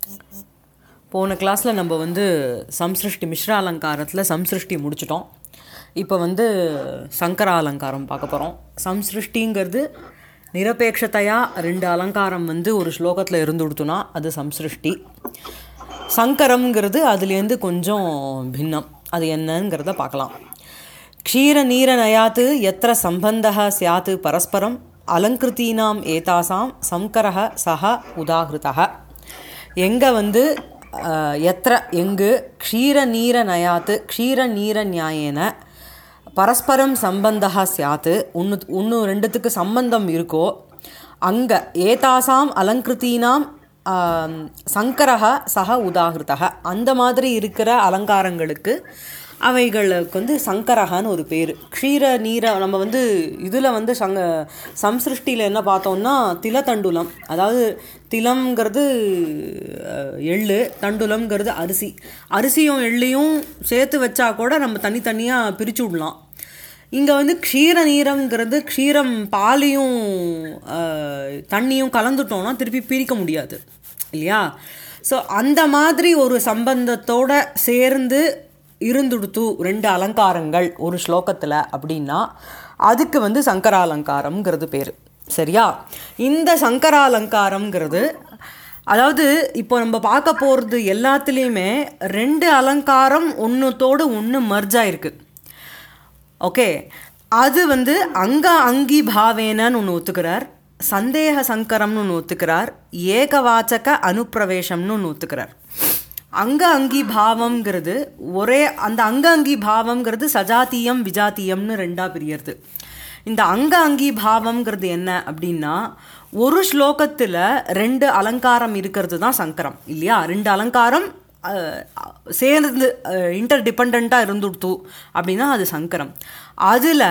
போன கிளாஸில் நம்ம வந்து சம்சிருஷ்டி மிஸ்ரா அலங்காரத்தில் சம்சிருஷ்டி முடிச்சிட்டோம் இப்போ வந்து சங்கர அலங்காரம் பார்க்க போகிறோம் சம்சிருஷ்டிங்கிறது நிரபேட்சத்தையா ரெண்டு அலங்காரம் வந்து ஒரு ஸ்லோகத்தில் இருந்து கொடுத்தோன்னா அது சம்சிருஷ்டி சங்கரம்ங்கிறது அதுலேருந்து கொஞ்சம் பின்னம் அது என்னங்கிறத பார்க்கலாம் க்ஷீர நீர நயாத்து எத்திர சம்பந்தः ஸ்யாத் பரஸ்பரம் அலங்கிருத்தீனாம் ஏதாசாம் சங்கரः சக உதாகிருதः எங்கே வந்து அஹ், எத்திர எங்கு க்ஷீர நீர நயாத்து க்ஷீர நீர நியாயேன பரஸ்பரம் சம்பந்தா சியாத்து ஒன்று ஒன்று ரெண்டுத்துக்கு சம்பந்தம் இருக்கோ அங்கே ஏதாசாம் அலங்கிருத்தீனாம் ஆம், சங்கரஹ சக உதாகிருதக அந்த மாதிரி இருக்கிற அலங்காரங்களுக்கு அவைகளுக்கு வந்து சங்கரஹன்னு ஒரு பேர் க்ஷீர நீர நம்ம வந்து இதில் வந்து சங்க சம்சிருஷ்டியில் என்ன பார்த்தோம்னா திலதண்டுலம் அதாவது திலம்ங்கிறது அஹ், எள்ளு தண்டுலம்ங்கிறது அரிசி அரிசியும் எள்ளையும் சேர்த்து வச்சா கூட நம்ம தனித்தனியாக பிரித்து விடலாம் இங்கே வந்து க்ஷீர நீரம்ங்கிறது க்ஷீரம் பாலையும் அஹ், தண்ணியும் கலந்துட்டோம்னா திருப்பி பிரிக்க முடியாது இல்லையா ஸோ அந்த மாதிரி ஒரு சம்பந்தத்தோட சேர்ந்து இருந்துடுத்து ரெண்டு அலங்காரங்கள் ஒரு ஸ்லோகத்தில் அப்படின்னா அதுக்கு வந்து சங்கராலங்காரம்ங்கிறது பேர் சரியா இந்த சங்கராலங்காரம்ங்கிறது அதாவது இப்போ நம்ம பார்க்க போகிறது எல்லாத்துலேயுமே ரெண்டு அலங்காரம் ஒன்றுத்தோடு ஒன்று மர்ஜ் ஆயிருக்கு ஓகே அது வந்து அங்க அங்கி பாவேனன்னு ஒன்று ஒத்துக்கிறார் சந்தேக சங்கரம்னு ஒன்று ஒத்துக்கிறார் ஏகவாச்சக அனுப்பிரவேசம்னு ஒன்று ஒத்துக்கிறார் அங்க அங்கி பாவம்ங்கிறது ஒரே அந்த அங்க அங்கி பாவம்ங்கிறது சஜாத்தியம் விஜாத்தியம்னு ரெண்டா பிரியறது இந்த அங்க அங்கி பாவம்ங்கிறது என்ன அப்படின்னா ஒரு ஸ்லோகத்தில் ரெண்டு அலங்காரம் இருக்கிறது தான் சங்கரம் இல்லையா ரெண்டு அலங்காரம் அஹ், சேர்ந்து இன்டர் டிபெண்ட்டாக இருந்துடுத்து அப்படின்னா அது சங்கரம் அதில்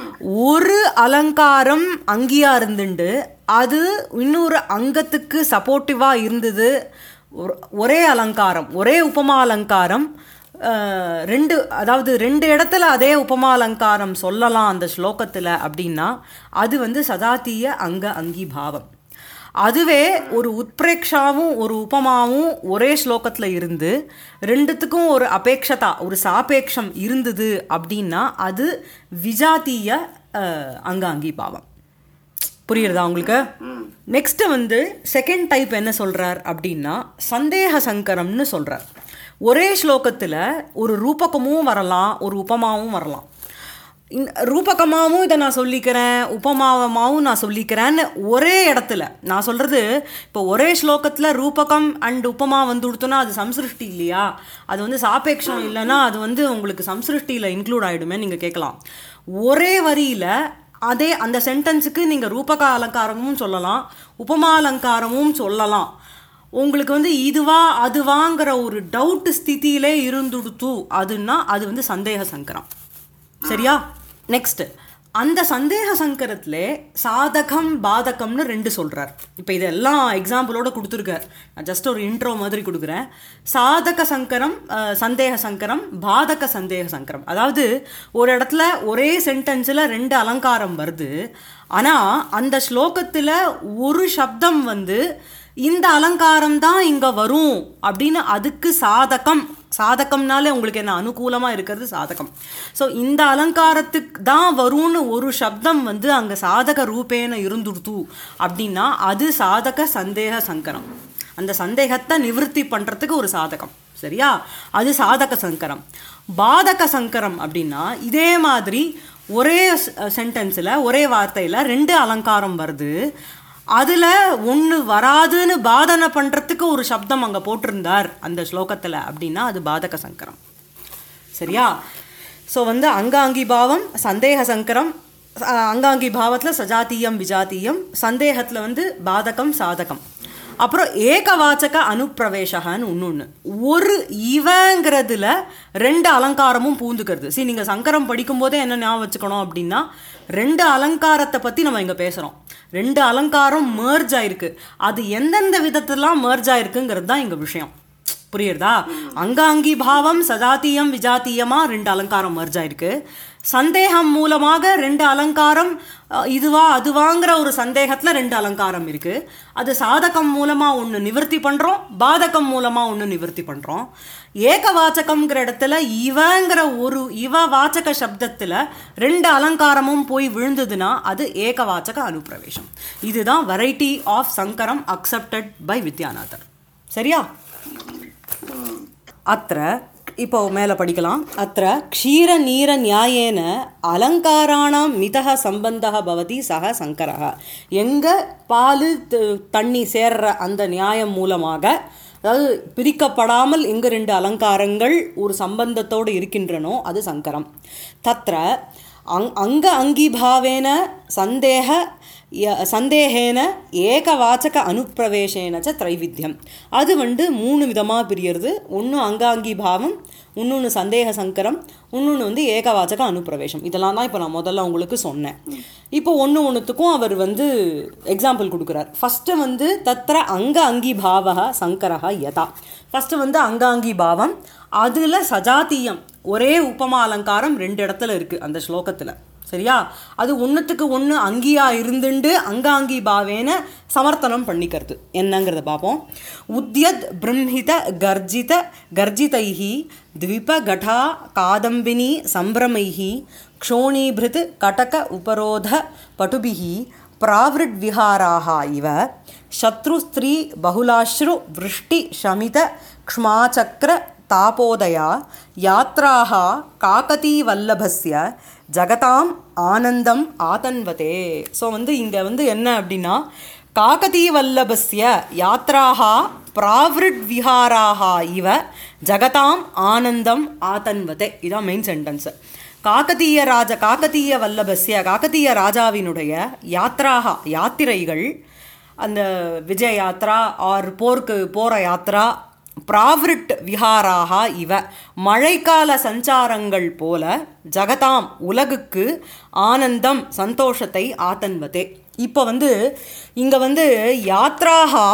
ஒரு அலங்காரம் அங்கியா இருந்துண்டு அது இன்னொரு அங்கத்துக்கு சப்போர்ட்டிவாக இருந்தது ஒரு- ஒரே அலங்காரம் ஒரே உபமா அலங்காரம் அஹ், ரெண்டு அதாவது ரெண்டு இடத்துல அதே உபமா அலங்காரம் சொல்லலாம் அந்த ஸ்லோகத்தில் அப்படின்னா அது வந்து சதாத்திய அங்க அங்கி பாவம் அதுவே ஒரு உத்பிரேக்ஷாவும் ஒரு உபமாவும் ஒரே ஸ்லோகத்தில் இருந்து ரெண்டுத்துக்கும் ஒரு அபேக்ஷதா ஒரு சாபேக்ஷம் இருந்தது அப்படின்னா அது விஜாத்திய அஹ், அங்க அங்கி பாவம் புரியுறதா உங்களுக்கு நெக்ஸ்ட் வந்து செகண்ட் டைப் என்ன சொல்றார் அப்படின்னா சந்தேக சங்கரம்னு சொல்றார் ஒரே ஸ்லோகத்தில் ஒரு ரூபகமும் வரலாம் ஒரு உபமாவும் வரலாம் இந்த ரூபகமாகவும் இதை நான் சொல்லிக்கிறேன் உபமாவமாகவும் நான் சொல்லிக்கிறேன்னு ஒரே இடத்துல நான் சொல்கிறது இப்போ ஒரே ஸ்லோகத்தில் ரூபகம் அண்ட் உபமா வந்து கொடுத்தோன்னா அது சம்சிருஷ்டி இல்லையா அது வந்து சாபேக்ஷம் இல்லைன்னா அது வந்து உங்களுக்கு சம்சிருஷ்டியில் இன்க்ளூட் ஆகிடுமே நீங்கள் கேட்கலாம் ஒரே வரியில் அதே அந்த சென்டென்ஸுக்கு நீங்கள் ரூபக அலங்காரமும் சொல்லலாம் உபமா அலங்காரமும் சொல்லலாம் உங்களுக்கு வந்து இதுவா அதுவாங்கிற ஒரு டவுட் ஸ்திதியிலே இருந்துடுத்து அதுன்னா அது வந்து சந்தேக சங்கரம் சரியா நெக்ஸ்ட் அந்த சந்தேக சங்கரத்திலே சாதகம் பாதகம்னு ரெண்டு சொல்றார் இப்போ இதெல்லாம் எக்ஸாம்பிளோட கொடுத்துருக்கார் நான் ஜஸ்ட் ஒரு இன்ட்ரோ மாதிரி கொடுக்குறேன் சாதக சங்கரம் அஹ், சந்தேக சங்கரம் பாதக சந்தேக சங்கரம் அதாவது ஒரு இடத்துல ஒரே சென்டென்ஸில் ரெண்டு அலங்காரம் வருது ஆனால் அந்த ஸ்லோகத்தில் ஒரு சப்தம் வந்து இந்த அலங்காரம் தான் இங்கே வரும் அப்படின்னு அதுக்கு சாதகம் சாதகம்னாலே உங்களுக்கு என்ன அனுகூலமாக இருக்கிறது சாதகம் ஸோ இந்த அலங்காரத்துக்கு தான் வரும்னு ஒரு சப்தம் வந்து அங்கே சாதக ரூபேன இருந்துடுத்து அப்படின்னா அது சாதக சந்தேக சங்கரம் அந்த சந்தேகத்தை நிவர்த்தி பண்ணுறதுக்கு ஒரு சாதகம் சரியா அது சாதக சங்கரம் பாதக சங்கரம் அப்படின்னா இதே மாதிரி ஒரே சென்டென்ஸில் ஒரே வார்த்தையில் ரெண்டு அலங்காரம் வருது அதில் ஒன்று வராதுன்னு பாதனை பண்ணுறதுக்கு ஒரு சப்தம் அங்கே போட்டிருந்தார் அந்த ஸ்லோகத்தில் அப்படின்னா அது பாதக சங்கரம் சரியா ஸோ வந்து அங்காங்கி பாவம் சந்தேக சங்கரம் அஹ், அங்காங்கி பாவத்தில் சஜாத்தியம் விஜாத்தியம் சந்தேகத்தில் வந்து பாதகம் சாதகம் அப்புறம் ஏகவாச்சக அனுப்பிரவேசகன்னு ஒன்று ஒரு இவங்கிறதுல ரெண்டு அலங்காரமும் பூந்துக்கிறது சரி நீங்கள் சங்கரம் படிக்கும்போதே என்ன ஞாபகம் வச்சுக்கணும் அப்படின்னா ரெண்டு அலங்காரத்தை பற்றி நம்ம இங்கே பேசுகிறோம் ரெண்டு அலங்காரம் merge ஆயிருக்கு அது எந்தெந்த விதத்திலாம் merge ஆயிருக்குங்கிறது தான் இங்கே விஷயம் புரியுறதா அங்காங்கி பாவம் சஜாத்தியம் விஜாத்தியமா ரெண்டு அலங்காரம் merge ஆயிருக்கு சந்தேகம் மூலமாக ரெண்டு அலங்காரம் அஹ், இதுவா அதுவாங்கிற ஒரு சந்தேகத்துல ரெண்டு அலங்காரம் இருக்கு அது சாதகம் மூலமா ஒன்று நிவர்த்தி பண்றோம் பாதகம் மூலமா ஒன்று நிவர்த்தி பண்றோம் ஏகவாச்சகம்ங்கிற இடத்துல இவங்கிற ஒரு இவ வாச்சக சப்தத்துல ரெண்டு அலங்காரமும் போய் விழுந்ததுன்னா அது ஏகவாச்சக அனுப்பிரவேசம் இதுதான் வெரைட்டி ஆஃப் சங்கரம் அக்செப்டட் பை வித்யாநாதர் சரியா அत्र இப்போ மேலே படிக்கலாம் அत्र क्षीरनीरन्यायेन அலங்காராணாம் மிதக சம்பந்தः பவதி சக சங்கரः எங்கே பால் த- தண்ணி சேர்ற அந்த நியாயம் மூலமாக அதாவது பிரிக்கப்படாமல் எங்கு ரெண்டு அலங்காரங்கள் ஒரு சம்பந்தத்தோடு இருக்கின்றனோ அது சங்கரம் தத்ர அங் அங்க அங்கீபாவேன சந்தேக ய- சந்தேகேன ஏகவாச்சக அனுப்பிரவேசேன ச திரைவித்தியம் அது வந்து மூணு விதமாக பிரியறது ஒன்று அங்காங்கி பாவம் இன்னொன்று சந்தேக சங்கரம் இன்னொன்று வந்து ஏகவாச்சக அனுப்பிரவேசம் இதெல்லாம் தான் இப்போ நான் முதல்ல உங்களுக்கு சொன்னேன் இப்போ ஒன்று ஒன்றுத்துக்கும் அவர் வந்து எக்ஸாம்பிள் கொடுக்குறார் ஃபஸ்ட்டு வந்து தத்திர அங்க அங்கி பாவக சங்கரஹ யதா ஃபஸ்ட்டு வந்து அங்காங்கி பாவம் அதில் சஜாத்தியம் ஒரே உபமா அலங்காரம் ரெண்டு இடத்துல இருக்குது அந்த ஸ்லோகத்தில் சரியா அது ஒன்றுத்துக்கு ஒன்று அங்கியா இருந்துண்டு அங்காங்கி பாவேன சமர்த்தனம் பண்ணிக்கிறது என்னங்கிறத பார்ப்போம் உத்யத் பிரம்ஹித கர்ஜித கர்ஜிதைஹி த்விபகடா காதம்பினி சம்பிரமைஹி க்ஷோணீபிருத் கடக உபரோத பட்டுபிஹி பிராவிருட் விஹாராக இவ சத்ருஸ்திரீ பகுலாஸ்ரு விருஷ்டி சமித க்ஷ்மாச்சக்ர தாபோதயா யாத்ராக காகதீவல்லபஸ்ய ஜகதாம் ஆனந்தம் ஆதன்வதே ஸோ வந்து இங்கே வந்து என்ன அப்படின்னா காகதீவல்லபஸ்ய யாத்ராக பிராவிருட் விஹாராக இவ ஜகதாம் ஆனந்தம் ஆதன்வதே இதான் மெயின் சென்டென்ஸு காகதீய ராஜ காகதீய வல்லபஸ்ய காகதீய ராஜாவினுடைய யாத்ராக யாத்திரைகள் அந்த விஜய யாத்ரா ஆர் போருக்கு போகிற யாத்ரா பிராவிருட் விஹாராக இவ மழைக்கால சஞ்சாரங்கள் போல ஜகதாம் உலகுக்கு ஆனந்தம் சந்தோஷத்தை ஆத்தன்வதே இப்போ வந்து இங்கே வந்து யாத்ராகா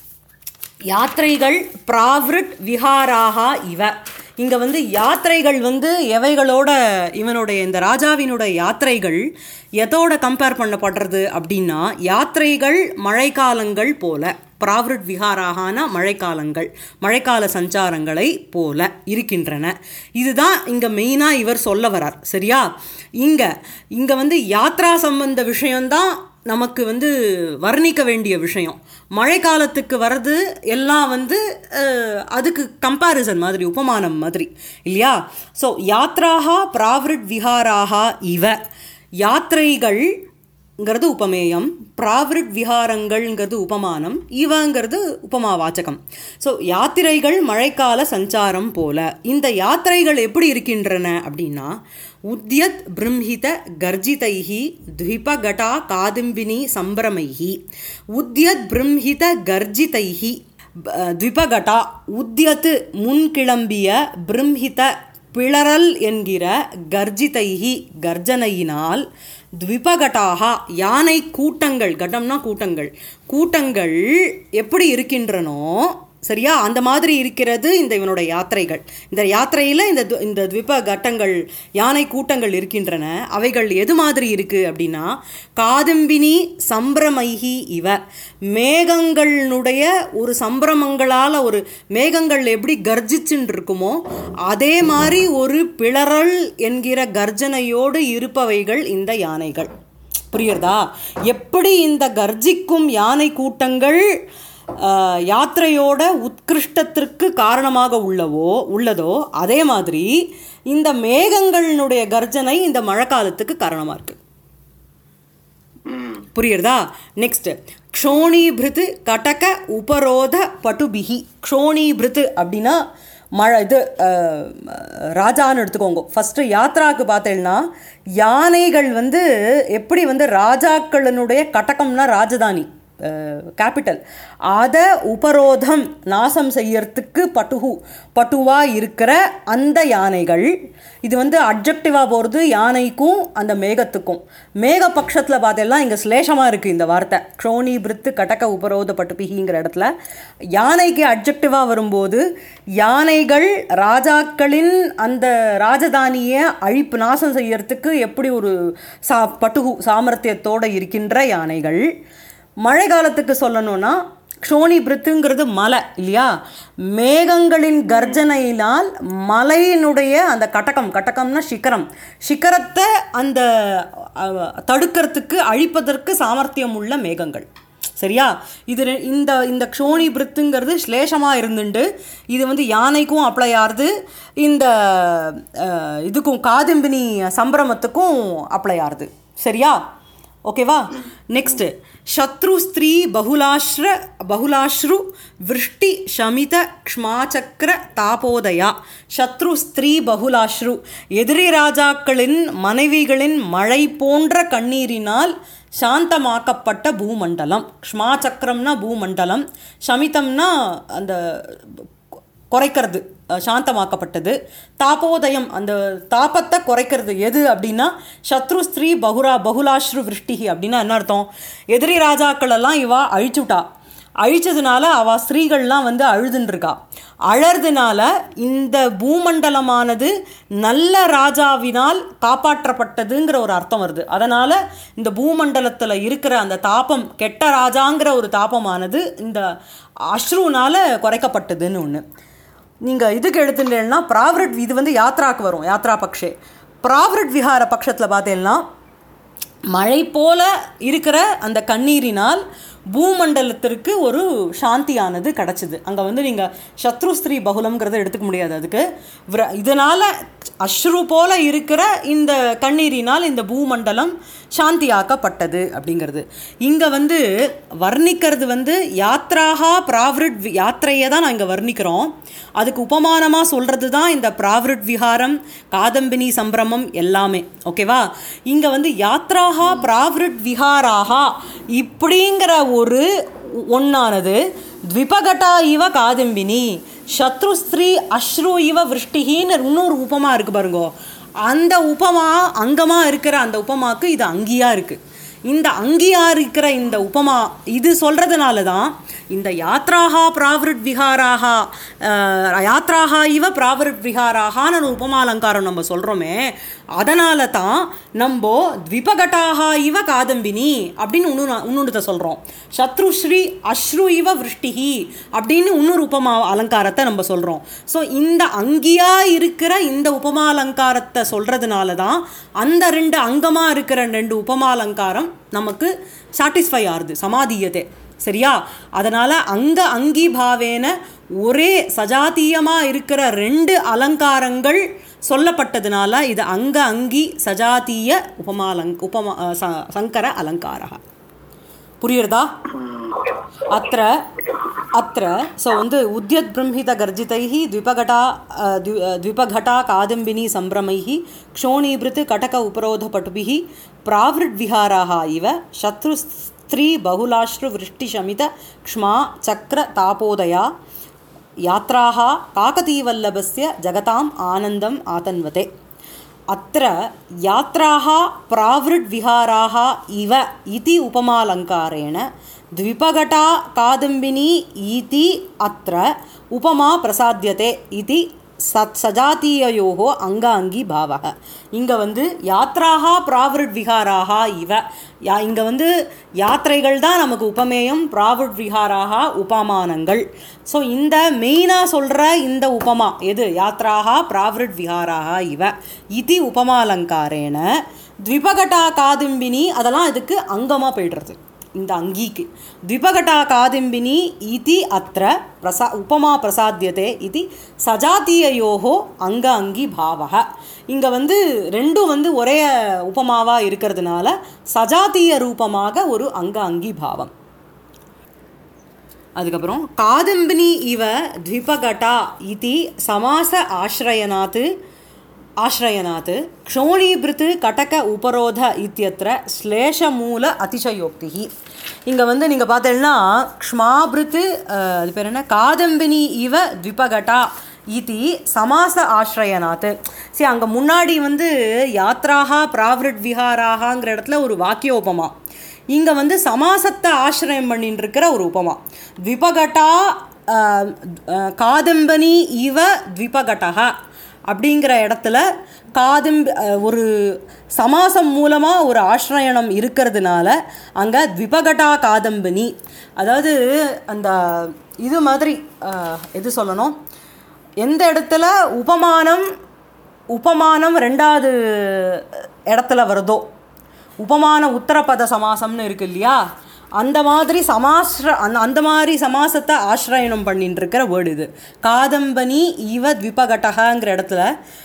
யாத்திரைகள் பிராவிருட் விஹாராக இவ இங்கே வந்து யாத்திரைகள் வந்து எவைகளோட இவனுடைய இந்த ராஜாவினுடைய யாத்திரைகள் எதோட கம்பேர் பண்ணப்படுறது அப்படின்னா யாத்திரைகள் மழைக்காலங்கள் போல பிராவிருட் விஹாராகான மழைக்காலங்கள் மழைக்கால சஞ்சாரங்களை போல இருக்கின்றன இதுதான் இங்கே மெயினாக இவர் சொல்ல வரார் சரியா இங்கே இங்கே வந்து யாத்ரா சம்பந்த விஷயம்தான் நமக்கு வந்து வர்ணிக்க வேண்டிய விஷயம் மழைக்காலத்துக்கு வர்றது எல்லாம் வந்து அஹ், அதுக்கு கம்பேரிசன் மாதிரி உபமானம் மாதிரி இல்லையா ஸோ யாத்ராகா பிராவிருட் விஹாராகா இவ யாத்திரைகள்ங்கிறது உபமேயம் பிராவிருட் விஹாரங்கள்ங்கிறது உபமானம் இவங்கிறது உபமாவாச்சகம் ஸோ யாத்திரைகள் மழைக்கால சஞ்சாரம் போல இந்த யாத்திரைகள் எப்படி இருக்கின்றன அப்படின்னா உத்யத் பிரம்ஹித கர்ஜிதைஹி த்விபகடா காதிம்பினி சம்பிரமைஹி உத்யத் பிரம்ஹித கர்ஜிதைஹி ப- த்விபகடா உத்யத் முன்கிளம்பிய பிரம்ஹித பிளறல் என்கிற கர்ஜிதைஹி கர்ஜனையினால் த்விபகட்டாக யானை கூட்டங்கள் கட்டம்னா கூட்டங்கள் கூட்டங்கள் எப்படி இருக்கின்றனோ சரியா அந்த மாதிரி இருக்கிறது இந்த இவனோட யாத்திரைகள் இந்த யாத்திரையில் இந்த து- இந்த த்விப கட்டங்கள் யானை கூட்டங்கள் இருக்கின்றன அவைகள் எது மாதிரி இருக்கு அப்படின்னா காதம்பினி சம்பிரமைகி இவ மேகங்களினுடைய ஒரு சம்பிரமங்களால் ஒரு மேகங்கள் எப்படி கர்ஜிச்சுன்னு இருக்குமோ அதே மாதிரி ஒரு பிளறல் என்கிற கர்ஜனையோடு இருப்பவைகள் இந்த யானைகள் புரியுறதா எப்படி இந்த கர்ஜிக்கும் யானை கூட்டங்கள் ஆஹ், யாத்திரையோட உத்கிருஷ்டத்திற்கு காரணமாக உள்ளவோ உள்ளதோ அதே மாதிரி இந்த மேகங்களினுடைய கர்ஜனை இந்த மழைக்காலத்துக்கு காரணமாக இருக்கு புரியுறதா நெக்ஸ்ட் க்ஷோணீபிருத்து கடக உபரோத பட்டுபிகி க்ஷோணீபிருத்து அப்படின்னா மழை இது அஹ், ராஜான்னு எடுத்துக்கோங்க ஃபஸ்ட்டு யாத்ராக்கு பார்த்தேன்னா யானைகள் வந்து எப்படி வந்து ராஜாக்களினுடைய கடகம்னா ராஜதானி கேபிட்டல் அதை உபரோதம் நாசம் செய்யறதுக்கு பட்டுகு பட்டுவா இருக்கிற அந்த யானைகள் இது வந்து அப்ஜெக்டிவாக போகிறது யானைக்கும் அந்த மேகத்துக்கும் மேக பட்சத்தில் பார்த்தெல்லாம் இங்கே சிலேஷமாக இருக்குது இந்த வார்த்தை க்ஷோணி பிரித்து கடக்க உபரோத பட்டுபிகிங்கிற இடத்துல யானைக்கு அப்ஜெக்டிவாக வரும்போது யானைகள் ராஜாக்களின் அந்த ராஜதானியை அழிப்பு நாசம் செய்யறதுக்கு எப்படி ஒரு சா பட்டுகு சாமர்த்தியத்தோடு இருக்கின்ற யானைகள் மழை காலத்துக்கு சொல்லணும்னா க்ஷோணி பிரித்துங்கிறது மலை இல்லையா மேகங்களின் கர்ஜனையினால் மலையினுடைய அந்த கட்டகம் கட்டகம்னா சிகரம் சிகரத்தை அந்த அஹ், தடுக்கிறதுக்கு அழிப்பதற்கு சாமர்த்தியம் உள்ள மேகங்கள் சரியா இது ரெ- இந்த இந்த க்ஷோணி பிரித்துங்கிறது ஸ்லேஷமாக இருந்துண்டு இது வந்து யானைக்கும் அப்ளை ஆகுது இந்த அஹ், இதுக்கும் காதம்பினி சம்பிரமத்துக்கும் அப்ளை ஆகுது சரியா ஓகேவா நெக்ஸ்ட் சத்ரு ஸ்திரீ பகுலாஸ்ர பகுலாஸ்ரு விருஷ்டி சமித க்ஷ்மாச்சக்ர தாபோதயா சத்ரு ஸ்திரீ பகுலாஸ்ரு எதிரி ராஜாக்களின் மனைவிகளின் மழை போன்ற கண்ணீரினால் சாந்தமாக்கப்பட்ட பூமண்டலம் க்ஷ்மாச்சக்கரம்னா பூமண்டலம் சமிதம்னா அந்த குறைக்கிறது அஹ், சாந்தமாக்கப்பட்டது தாபோதயம் அந்த தாபத்தை குறைக்கிறது எது அப்படின்னா சத்ரு ஸ்திரீ பகுரா பகுலாஸ்ரு விருஷ்டிகி அப்படின்னா என்ன அர்த்தம் எதிரி ராஜாக்கள் எல்லாம் இவா அழிச்சுட்டா அழிச்சதுனால அவ ஸ்திரீகள்லாம் வந்து அழுதுன்னு இருக்கா அழறதுனால இந்த பூமண்டலமானது நல்ல ராஜாவினால் காப்பாற்றப்பட்டதுங்கிற ஒரு அர்த்தம் வருது அதனால இந்த பூமண்டலத்தில் இருக்கிற அந்த தாபம் கெட்ட ராஜாங்கிற ஒரு தாபமானது இந்த அஸ்ருனால குறைக்கப்பட்டதுன்னு ஒன்று நீங்கள் இதுக்கு எடுத்துட்டேன்னா ப்ராவரட் இது வந்து யாத்ராக்கு வரும் யாத்ரா பக்ஷே ப்ராவரட் விஹார பட்சத்தில் பார்த்தேன்னா மழை போல இருக்கிற அந்த கண்ணீரினால் பூமண்டலத்திற்கு ஒரு சாந்தியானது கிடச்சிது அங்கே வந்து நீங்கள் சத்ருஸ்திரீ பகுலம்ங்கிறத எடுத்துக்க முடியாது அதுக்கு விர- இதனால அஸ்ரு போல இருக்கிற இந்த கண்ணீரினால் இந்த பூமண்டலம் சாந்தியாக்கப்பட்டது அப்படிங்கிறது இங்கே வந்து வர்ணிக்கிறது வந்து யாத்ராகா ப்ராவ்ரிட் வி- யாத்திரையை தான் நான் இங்கே வர்ணிக்கிறோம் அதுக்கு உபமானமாக சொல்கிறது தான் இந்த ப்ராவ்ரிட் விஹாரம் காதம்பினி சம்பிரமம் எல்லாமே ஓகேவா இங்கே வந்து யாத்ராகா ப்ராவ்ரிட் விஹாராகா இப்படிங்கிற ஒரு ஒன்னானது த்விபகட்டா இவ காதம்பினி சத்ருஸ்திரீ அஸ்ரு இவ விருஷ்டிகின்னு இன்னொரு உபமா இருக்கு பாருங்கோ அந்த உபமா அங்கமா இருக்கிற அந்த உபமாக்கு இது அங்கியா இருக்கு இந்த அங்கியா இருக்கிற இந்த உபமா இது சொல்றதுனால தான் இந்த யாத்ராகா பிராவிருட் விஹாராகா அஹ், யாத்ராகா இவ பிராவிருட் விஹாராகான்னு ஒரு உபமாலங்காரம் நம்ம சொல்கிறோமே அதனால தான் நம்ம த்விபகட்டாக இவ காதம்பினி அப்படின்னு இன்னொரு இன்னொருத்த சொல்கிறோம் சத்ருஸ்ரீ அஸ்ரு இவ விருஷ்டிகி அப்படின்னு இன்னொரு உபமா அலங்காரத்தை நம்ம சொல்கிறோம் ஸோ இந்த அங்கியா இருக்கிற இந்த உபமா அலங்காரத்தை சொல்கிறதுனால தான் அந்த ரெண்டு அங்கமாக இருக்கிற ரெண்டு உபமா அலங்காரம் நமக்கு சாட்டிஸ்ஃபை ஆகுது சமாதியதே சரியா அதனால் அங்க அங்கி பாவேன ஒரே சஜாத்தியமாக இருக்கிற ரெண்டு அலங்காரங்கள் சொல்லப்பட்டதுனால இது அங்க அங்கி சஜாத்திய உபமாலங் உபமா அஹ், ச- சங்கர அலங்காரः புரியுறதா அत्र अत्र सो வந்து உத்யத் பிரம்ஹித கர்ஜிதைः द्विपघटा अ, द्वि- अ, द्विपघटा कादम्बिनी सम्भ्रमैः क्षोणीभृत् कटक उपरोधपटुभिः प्रावृड्विहाराः इव शत्रुस्त्री बहुलाश्रुवृष्टिशमित क्ष्मा चक्र तापोदया यात्राः काकतीवल्लभस्य जगताम् आनन्दम् आतन्वते अत्र यात्राः प्रावृड्विहाराः इव इति उपमालङ्कारेण द्विपघटा कादम्बिनी इति अत्र उपमा प्रसाद्यते इति சத் சஜாத்தியோகோ அங்க அங்கி பாவக இங்கே வந்து யாத்ராகா பிராவிருட் விஹாராகா இவ யா இங்கே வந்து யாத்திரைகள் தான் நமக்கு உபமேயம் பிராவிருட் விஹாராகா உபமானங்கள் ஸோ இந்த மெயினாக சொல்கிற இந்த உபமா எது யாத்ராகா பிராவிருட் விஹாராகா இவ இது உபமாலங்காரேன த்விபகட்டா காதும்பினி அதெல்லாம் இதுக்கு அங்கமாக போய்டுறது இந்த அங்கீக்கு த்விபகட்டா காதிம்பினி இதி அத்திர பிரசா உபமா பிரசாத்தியதே இது சஜாத்தியோகோ அங்க அங்கி பாவக இங்கே வந்து ரெண்டும் வந்து ஒரே உபமாவாக இருக்கிறதுனால சஜாத்திய ரூபமாக ஒரு அங்க அங்கி பாவம் அதுக்கப்புறம் காதம்பினி இவ த்விபகட்டா இது சமாச ஆசிரயனாத் ஆශ්ரயனாத் க்ஷோணீபிருத் கடக உபரோத இத்தியத்திர ஸ்லேஷமூல அதிசயோக்தி இங்கே வந்து நீங்கள் பார்த்தீங்கன்னா க்ஷ்மாபிருத் அஹ், அது பேர் என்ன காதம்பினி இவ த்விபகட்டா இதி சமாச ஆශ්ரயனாத் சரி அங்கே முன்னாடி வந்து யாத்ராகா பிராவிரட் விஹாராகாங்கிற இடத்துல ஒரு வாக்கியோபமா இங்கே வந்து சமாசத்தை ஆசிரியம் பண்ணிட்டு இருக்கிற ஒரு உபமா த்விபகட்டா அஹ், அஹ், காதம்பனி இவ த்விபகட்டா அப்படிங்கிற இடத்துல காதம்பி அஹ், ஒரு சமாசம் மூலமாக ஒரு ஆசிரயணம் இருக்கிறதுனால அங்கே த்விபகட்டா காதம்பினி அதாவது அந்த இது மாதிரி அஹ், எது சொல்லணும் எந்த இடத்துல உபமானம் உபமானம் ரெண்டாவது இடத்துல வருதோ உபமான உத்தரபத சமாசம்னு இருக்கு இல்லையா அந்த மாதிரி சமாஸ்ர அந்த அந்த மாதிரி சமாசத்தை ஆசிரயணம் பண்ணிட்டு இருக்கிற வேர்டு இது காதம்பனி இவ த்விபகட்டகங்கிற இடத்துல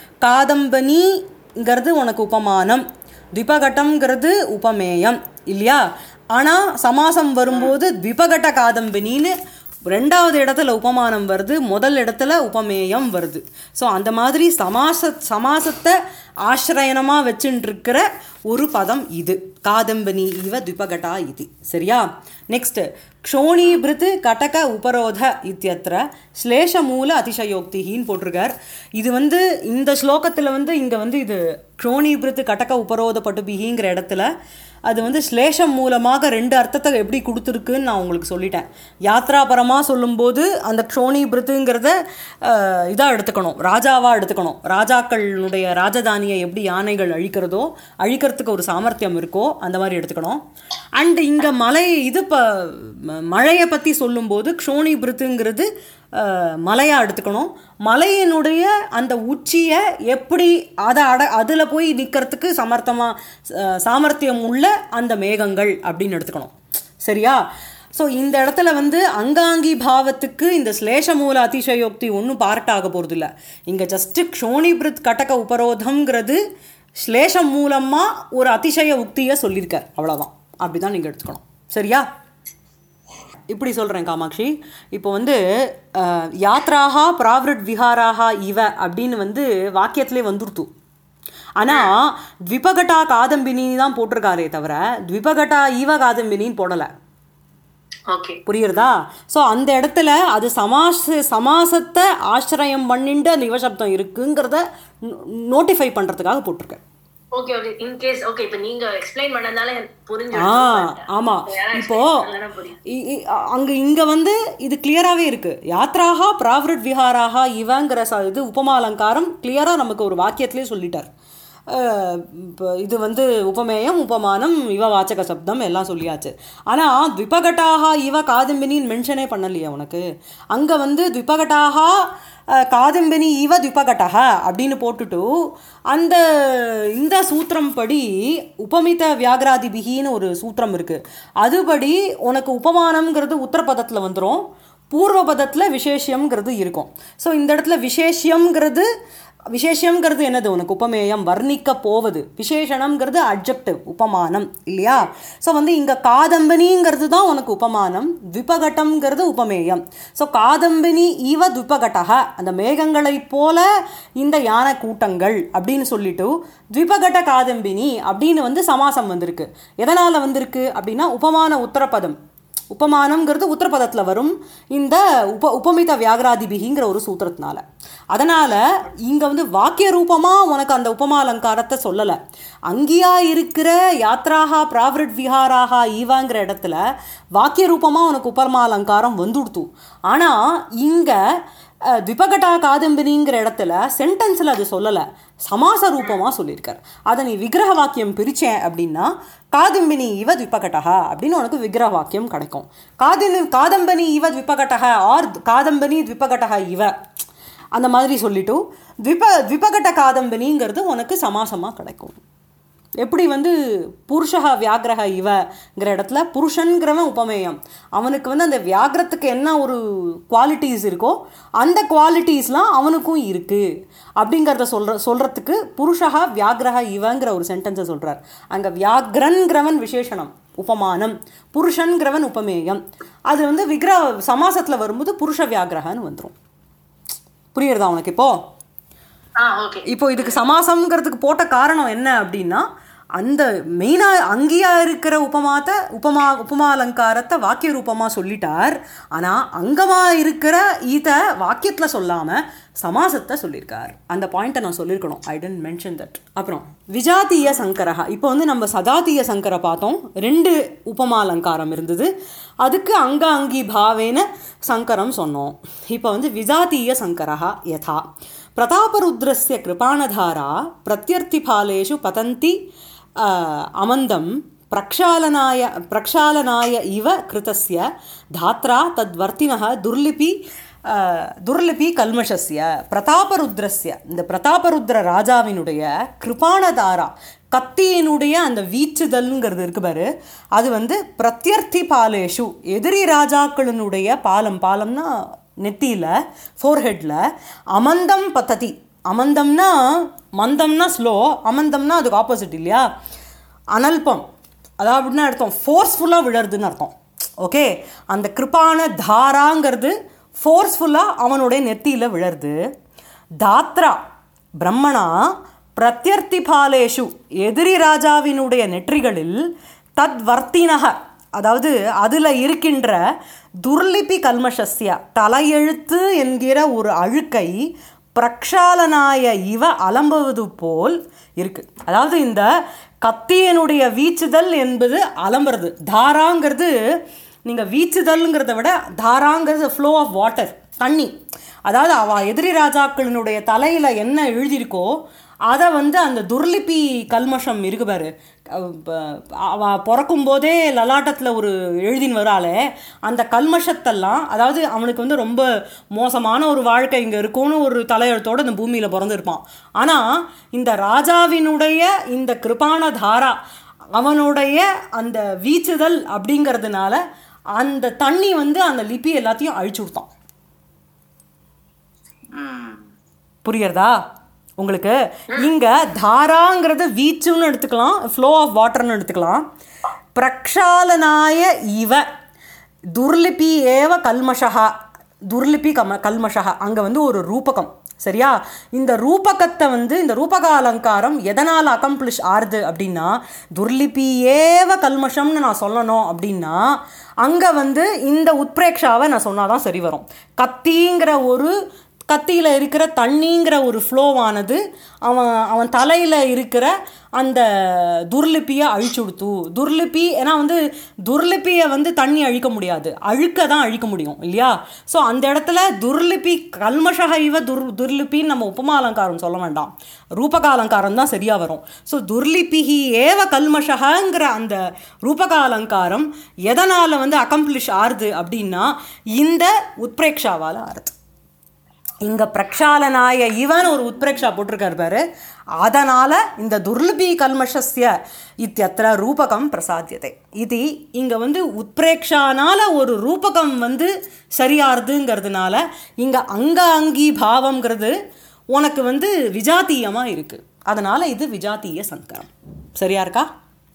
காதம்பனிங்கிறது உனக்கு உபமானம் த்விபகட்டம்ங்கிறது உபமேயம் இல்லையா ஆனால் சமாசம் வரும்போது த்விபகட்ட காதம்பினின்னு ரெண்டாவது இடத்துல உபமானம் வருது முதல் இடத்துல உபமேயம் வருது ஸோ அந்த மாதிரி சமாச சமாசத்தை ஆசிரயணமாக வச்சுட்டு இருக்கிற ஒரு பதம் இது காதம்பனி இவ த்விபகட்டா இது சரியா நெக்ஸ்ட் க்ஷோணீபிருத் கடக உபரோத இத்தியத்திர ஸ்லேஷமூல அதிசயோக்திகின்னு போட்டிருக்கார் இது வந்து இந்த ஸ்லோகத்தில் வந்து இங்கே வந்து இது க்ஷோணீபிருத் கடக உபரோத பட்டுபிகிங்கிற இடத்துல அது வந்து ஸ்லேஷம் மூலமாக ரெண்டு அர்த்தத்தை எப்படி கொடுத்துருக்குன்னு நான் உங்களுக்கு சொல்லிட்டேன் யாத்ராபரமாக சொல்லும்போது அந்த க்ஷோணீபிருத்துங்கிறத இதாக எடுத்துக்கணும் ராஜாவாக எடுத்துக்கணும் ராஜாக்களுடைய ராஜதானியை எப்படி யானைகள் அழிக்கிறதோ அழிக்கிறதுக்கு ஒரு சாமர்த்தியம் இருக்கோ அந்த மாதிரி எடுத்துக்கணும் அண்ட் இங்கே மலை இது இப்போ மழையை பற்றி சொல்லும்போது க்ஷோணீபிருத்துங்கிறது மலையாக எடுத்துக்கணும் மலையினுடைய அந்த உச்சியை எப்படி அதை அட அதில் போய் நிற்கிறதுக்கு சமர்த்தமாக சாமர்த்தியம் உள்ள அந்த மேகங்கள் அப்படின்னு எடுத்துக்கணும் சரியா ஸோ இந்த இடத்துல வந்து அங்காங்கி பாவத்துக்கு இந்த ஸ்லேஷமூல அதிசயோக்தி ஒன்றும் பார்ட் ஆக போகிறது இல்லை இங்கே ஜஸ்ட்டு க்ஷோணிபிருத் கடக உபரோதம்ங்கிறது ஸ்லேஷம் மூலமாக ஒரு அதிசய உக்தியை சொல்லியிருக்கார் அவ்வளோதான் அப்படி தான் நீங்கள் எடுத்துக்கணும் சரியா இப்படி சொல்கிறேன் காமாட்சி இப்போ வந்து அஹ், யாத்ராகா பிராவிரட் விஹாராகா இவ அப்படின்னு வந்து வாக்கியத்திலே வந்துருத்து ஆனால் த்விபகட்டா காதம்பினி தான் போட்டிருக்காரே தவிர த்விபகட்டா ஈவ காதம்பினின்னு போடலை ஓகே புரியுறதா ஸோ அந்த இடத்துல அது சமாச சமாசத்தை ஆசிரயம் பண்ணிட்டு அந்த யுவசப்தம் இருக்குங்கிறத நோட்டிஃபை பண்ணுறதுக்காக போட்டிருக்கேன் okay okay in case okay இப்போ நீங்க எக்ஸ்பிளைன் பண்ணனால எனக்கு புரிஞ்சு ஆ ஆமாம் இப்போ இ- இ- அ- அங்க இங்க வந்து இது கிளியராகவே இருக்கு யாத்ராகா பிராவிரட் விஹாராகா இவங்கிற ச இது உபமாலங்காரம் கிளியரா நமக்கு ஒரு வாக்கியத்திலே சொல்லிட்டார் அஹ், இப்போ இது வந்து உபமேயம் உபமானம் இவ வாச்சக சப்தம் எல்லாம் சொல்லியாச்சு ஆனால் த்விபகட்டாக இவ காதம்பினின்னு மென்ஷனே பண்ணலையே உனக்கு அங்கே வந்து த்விபகட்டாக அஹ், காதம்பினி இவ த்விபகட்டக அப்படின்னு போட்டுட்டு அந்த இந்த சூத்திரம் படி உபமித வியாகராதிபிகின்னு ஒரு சூத்திரம் இருக்குது அதுபடி உனக்கு உபமானம்ங்கிறது உத்தரபதத்தில் வந்துடும் பூர்வபதத்தில் விசேஷியம்ங்கிறது இருக்கும் ஸோ இந்த இடத்துல விசேஷியம்ங்கிறது விசேஷம்ங்கிறது என்னது உனக்கு உபமேயம் வர்ணிக்க போவது விசேஷணம்ங்கிறது அட்ஜெக்டிவ் உபமானம் இல்லையா ஸோ வந்து இங்கே காதம்பனிங்கிறது தான் உனக்கு உபமானம் த்விபகட்டம்ங்கிறது உபமேயம் ஸோ காதம்பினி ஈவ த்விபகட்டக அந்த மேகங்களைப் போல இந்த யானை கூட்டங்கள் அப்படின்னு சொல்லிட்டு த்விபகட்ட காதம்பினி அப்படின்னு வந்து சமாசம் வந்திருக்கு எதனால் வந்திருக்கு அப்படின்னா உபமான உத்தரபதம் உபமானம்ங்கிறது உத்தரபதத்தில் வரும் இந்த உப உபமித வியாகராதிபிகிங்கிற ஒரு சூத்திரத்தினால அதனால் இங்கே வந்து வாக்கிய ரூபமாக உனக்கு அந்த உபமாலங்காரத்தை சொல்லலை அங்கேயா இருக்கிற யாத்ராகா பிராவிரட் விஹாராகா ஈவாங்கிற இடத்துல வாக்கிய ரூபமாக உனக்கு உபமாலங்காரம் வந்துடுத்து ஆனால் இங்கே த்விபகட்டா காதம்பினிங்கிற இடத்துல சென்டென்ஸில் அது சொல்லலை சமாச ரூபமாக சொல்லியிருக்கார் அதை நீ விக்கிரக வாக்கியம் பிரித்தேன் அப்படின்னா காதம்பினி இவ த்விபகட்டா அப்படின்னு உனக்கு விக்கிரக வாக்கியம் கிடைக்கும் காதின் காதம்பனி இவ த்விபகட்டா ஆர் காதம்பனி த்விபகட்டா இவ அந்த மாதிரி சொல்லிட்டு த்விப த்விபகட்ட காதம்பனிங்கிறது உனக்கு சமாசமாக கிடைக்கும் எப்படி வந்து புருஷா வியாகிரக இவங்கிற இடத்துல புருஷன்கிறவன் உபமேயம் அவனுக்கு வந்து அந்த வியாகிரத்துக்கு என்ன ஒரு குவாலிட்டிஸ் இருக்கோ அந்த குவாலிட்டிஸ்லாம் அவனுக்கும் இருக்குது அப்படிங்கிறத சொல்கிற சொல்கிறதுக்கு புருஷா வியாகிரக இவங்கிற ஒரு சென்டென்ஸை சொல்கிறார் அங்கே வியாக்ரன்கிறவன் விசேஷணம் உபமானம் புருஷன்கிறவன் உபமேயம் அது வந்து விக்கிரக சமாசத்தில் வரும்போது புருஷ வியாகிரகன்னு வந்துடும் புரியுறதா உனக்கு இப்போது ஆ ஓகே இப்போ இதுக்கு சமாசம்ங்கிறதுக்கு போட்ட காரணம் என்ன அப்படின்னா அந்த மெயினாக அங்கேயா இருக்கிற உபமாத்த உபமா உபமா அலங்காரத்தை வாக்கிய ரூபமாக சொல்லிட்டார் ஆனால் அங்கமாக இருக்கிற இதை வாக்கியத்தில் சொல்லாமல் சமாசத்தை சொல்லியிருக்கார் அந்த பாயிண்ட்டை நான் சொல்லியிருக்கணும் ஐ டென்ட் மென்ஷன் தட் அப்புறம் விஜாத்திய சங்கரஹா இப்போ வந்து நம்ம சதாத்திய சங்கரை பார்த்தோம் ரெண்டு உபமா அலங்காரம் இருந்தது அதுக்கு அங்க அங்கி பாவேன சங்கரம் சொன்னோம் இப்போ வந்து விஜாத்திய சங்கரஹா யதா பிரதாபருத்ரஸ்ய கிருபாணதாரா பிரத்யர்த்திபாலேஷு பதந்தி அ, அமந்தம் பிரக்ஷாலனாய பிரக்ஷாலனாய இவ கிருதஸ்ய தாத்ரா தத்வர்த்தினः துர்லிபி அ, துர்லிபி கல்மஷஸ்ய பிரதாபருத்ரஸ்ய இந்த பிரதாபருத்ர ராஜாவினுடைய கிருபாணதாரா கத்தியினுடைய அந்த வீச்சுதல்ங்கிறது இருக்கு பாரு அது வந்து பிரத்யர்த்தி பாலேஷு எதிரி ராஜாக்களினுடைய பாலம் பாலம்னா நெத்தியில் ஃபோர்ஹெட்டில் அமந்தம் பத்ததி அமந்தம்னா மந்தம்னா ஸ்லோ அமந்தம்னா அதுக்கு ஆப்போசிட் இல்லையா அனல்பம் அதாவது அப்படின்னா அர்த்தம் ஃபோர்ஸ்ஃபுல்லாக விழறதுன்னு அர்த்தம் ஓகே அந்த கிருப்பான தாராங்கிறது ஃபோர்ஸ்ஃபுல்லாக அவனுடைய நெத்தியில் விழருது தாத்ரா பிரம்மணா பிரத்யர்த்திபாலேஷு எதிரி ராஜாவினுடைய நெற்றிகளில் தத்வர்த்தினக அதாவது அதில் இருக்கின்ற துர்லிபி கல்மஷஸ்ய தலையெழுத்து என்கிற ஒரு அழுக்கை பிரக்ஷாலனாய இவ அலம்புவது போல் இருக்கு அதாவது இந்த கத்தியனுடைய வீச்சுதல் என்பது அலம்புறது தாராங்கிறது நீங்கள் வீச்சுதல்ங்கிறத விட தாராங்கிறது ஃப்ளோ ஆஃப் வாட்டர் தண்ணி அதாவது அவ எதிரி ராஜாக்களினுடைய தலையில் என்ன எழுதியிருக்கோ அதை வந்து அந்த துர்லிபி கல்மஷம் இருக்கு பாரு அவ ப- அவ பிறக்கும் போதே லலாட்டத்தில் ஒரு எழுதின்னு வராளே அந்த கல்மஷத்தெல்லாம் அதாவது அவனுக்கு வந்து ரொம்ப மோசமான ஒரு வாழ்க்கை இங்கே இருக்கும்னு ஒரு தலையெழுத்தோடு இந்த பூமியில் பிறந்திருப்பான் ஆனால் இந்த ராஜாவினுடைய இந்த கிருபான தாரா அவனுடைய அந்த வீச்சுதல் அப்படிங்கிறதுனால அந்த தண்ணி வந்து அந்த லிபி எல்லாத்தையும் அழிச்சு விட்டான் ம் புரியுறதா உங்களுக்கு இங்க தாராங்கிறது வீச்சுன்னு எடுத்துக்கலாம் ஃப்ளோ ஆஃப் வாட்டர்னு எடுத்துக்கலாம் பிரக்ஷாலனாய இவ துர்லிபி ஏவ கல்மஷா துர்லிபி கம கல்மஷா அங்கே வந்து ஒரு ரூபகம் சரியா இந்த ரூபகத்தை வந்து இந்த ரூபக அலங்காரம் எதனால் அக்கம்ப்ளிஷ் ஆறுது அப்படின்னா துர்லிபி ஏவ கல்மஷம்னு நான் சொல்லணும் அப்படின்னா அங்கே வந்து இந்த உத்பிரேக்ஷாவை நான் சொன்னாதான் சரி வரும் கத்திங்கிற ஒரு கத்தியில் இருக்கிற தண்ணிங்கிற ஒரு ஃப்ளோவானது அவன் அவன் தலையில் இருக்கிற அந்த துர்லிப்பியை அழிச்சு கொடுத்து துர்லிப்பி ஏன்னா வந்து துர்லிப்பியை வந்து தண்ணி அழிக்க முடியாது அழுக்க தான் அழிக்க முடியும் இல்லையா ஸோ அந்த இடத்துல துர்லிப்பி கல்மஷக இவ துர் துர்லிப்பின்னு நம்ம உபமா அலங்காரம் சொல்ல வேண்டாம் ரூபக அலங்காரம் தான் சரியாக வரும் ஸோ துர்லிப்பிஹி ஏவ கல்மஷகங்கிற அந்த ரூபக அலங்காரம் எதனால் வந்து அக்கம்ப்ளிஷ் ஆறுது அப்படின்னா இந்த உத்பிரேக்ஷாவால் ஆறுது இங்க பிரக்ஷாலனாய இவன் ஒரு உத்பிரேக்ஷா போட்டிருக்காரு பாரு அதனால இந்த துர்லிபி கல்மஷஸ்ய இத்தியத்திர ரூபகம் பிரசாத்தியதை இது இங்க வந்து உத்பிரேக்ஷானால ஒரு ரூபகம் வந்து சரியாருதுங்கிறதுனால இங்க அங்க அங்கி பாவம்ங்கிறது உனக்கு வந்து விஜாத்தீயமா இருக்கு அதனால இது விஜாத்தீய சங்கரம் சரியா இருக்கா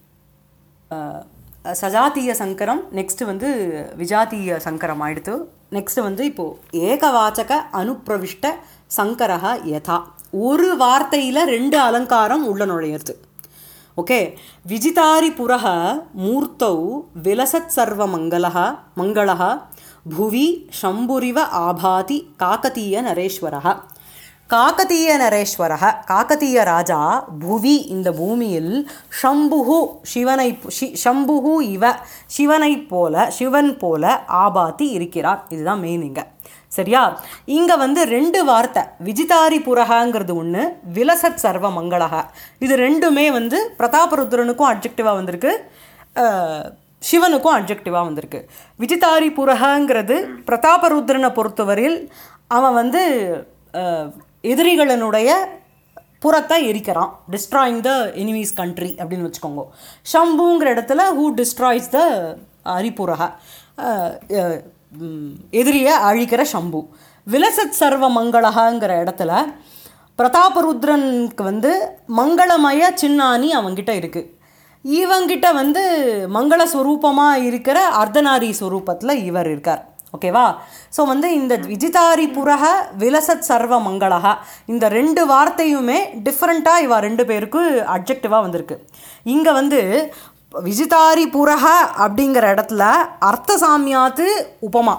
அஹ், சஜாத்திய சங்கரம் நெக்ஸ்ட் வந்து விஜாத்திய சங்கரம் ஆயிடுத்து நெக்ஸ்ட் வந்து இப்போ ஏகவாச்சக அனுப்பிரவிஷ்ட சங்கரக யதா ஒரு வார்த்தையில் ரெண்டு அலங்காரம் உள்ள நுழையிறது ஓகே விஜிதாரி புரக மூர்த்தௌ விலசத் சர்வ மங்கள மங்கள புவி சம்புரிவ ஆபாதி காக்கதீய நரேஸ்வரः காக்கதீய நரேஸ்வரக காக்கதீய ராஜா புவி இந்த பூமியில் ஷம்புகு சிவனை ஷி- ஷம்புகு இவ சிவனைப் போல சிவன் போல ஆபாத்தி இருக்கிறார் இதுதான் மெயின் இங்க சரியா இங்க வந்து ரெண்டு வார்த்தை விஜிதாரி புரகங்கிறது ஒன்று விலசத் சர்வ மங்களக இது ரெண்டுமே வந்து பிரதாபருத்ரனுக்கும் அப்ஜெக்டிவாக வந்திருக்கு அஹ், சிவனுக்கும் அப்ஜெக்டிவாக வந்திருக்கு விஜிதாரி புரகங்கிறது பிரதாபருத்ரனை பொறுத்தவரையில் அவன் வந்து அஹ், எதிரிகளினுடைய புறத்தை எரிக்கிறான் டிஸ்ட்ராயிங் த எனிமீஸ் கண்ட்ரி அப்படின்னு வச்சுக்கோங்க ஷம்புங்கிற இடத்துல ஹூ டிஸ்ட்ராய்ஸ் த அரிபுரக அஹ், அஹ், ம், எதிரியை அழிக்கிற ஷம்பு விலசத் சர்வ மங்களகங்கிற இடத்துல பிரதாபருத்ரனுக்கு வந்து மங்களமய சின்னானி அவங்கிட்ட இருக்கு இவங்கிட்ட வந்து மங்கள ஸ்வரூபமாக இருக்கிற அர்த்தநாரி ஸ்வரூபத்தில் இவர் இருக்கார் ஓகேவா ஸோ வந்து இந்த விஜிதாரி புரக விலசத் சர்வ மங்களகா இந்த ரெண்டு வார்த்தையுமே டிஃப்ரெண்ட்டாக இவ ரெண்டு பேருக்கு அப்ஜெக்டிவாக வந்திருக்கு இங்கே வந்து விஜிதாரி புரக அப்படிங்கிற இடத்துல அர்த்த சாமியாத்து உபமா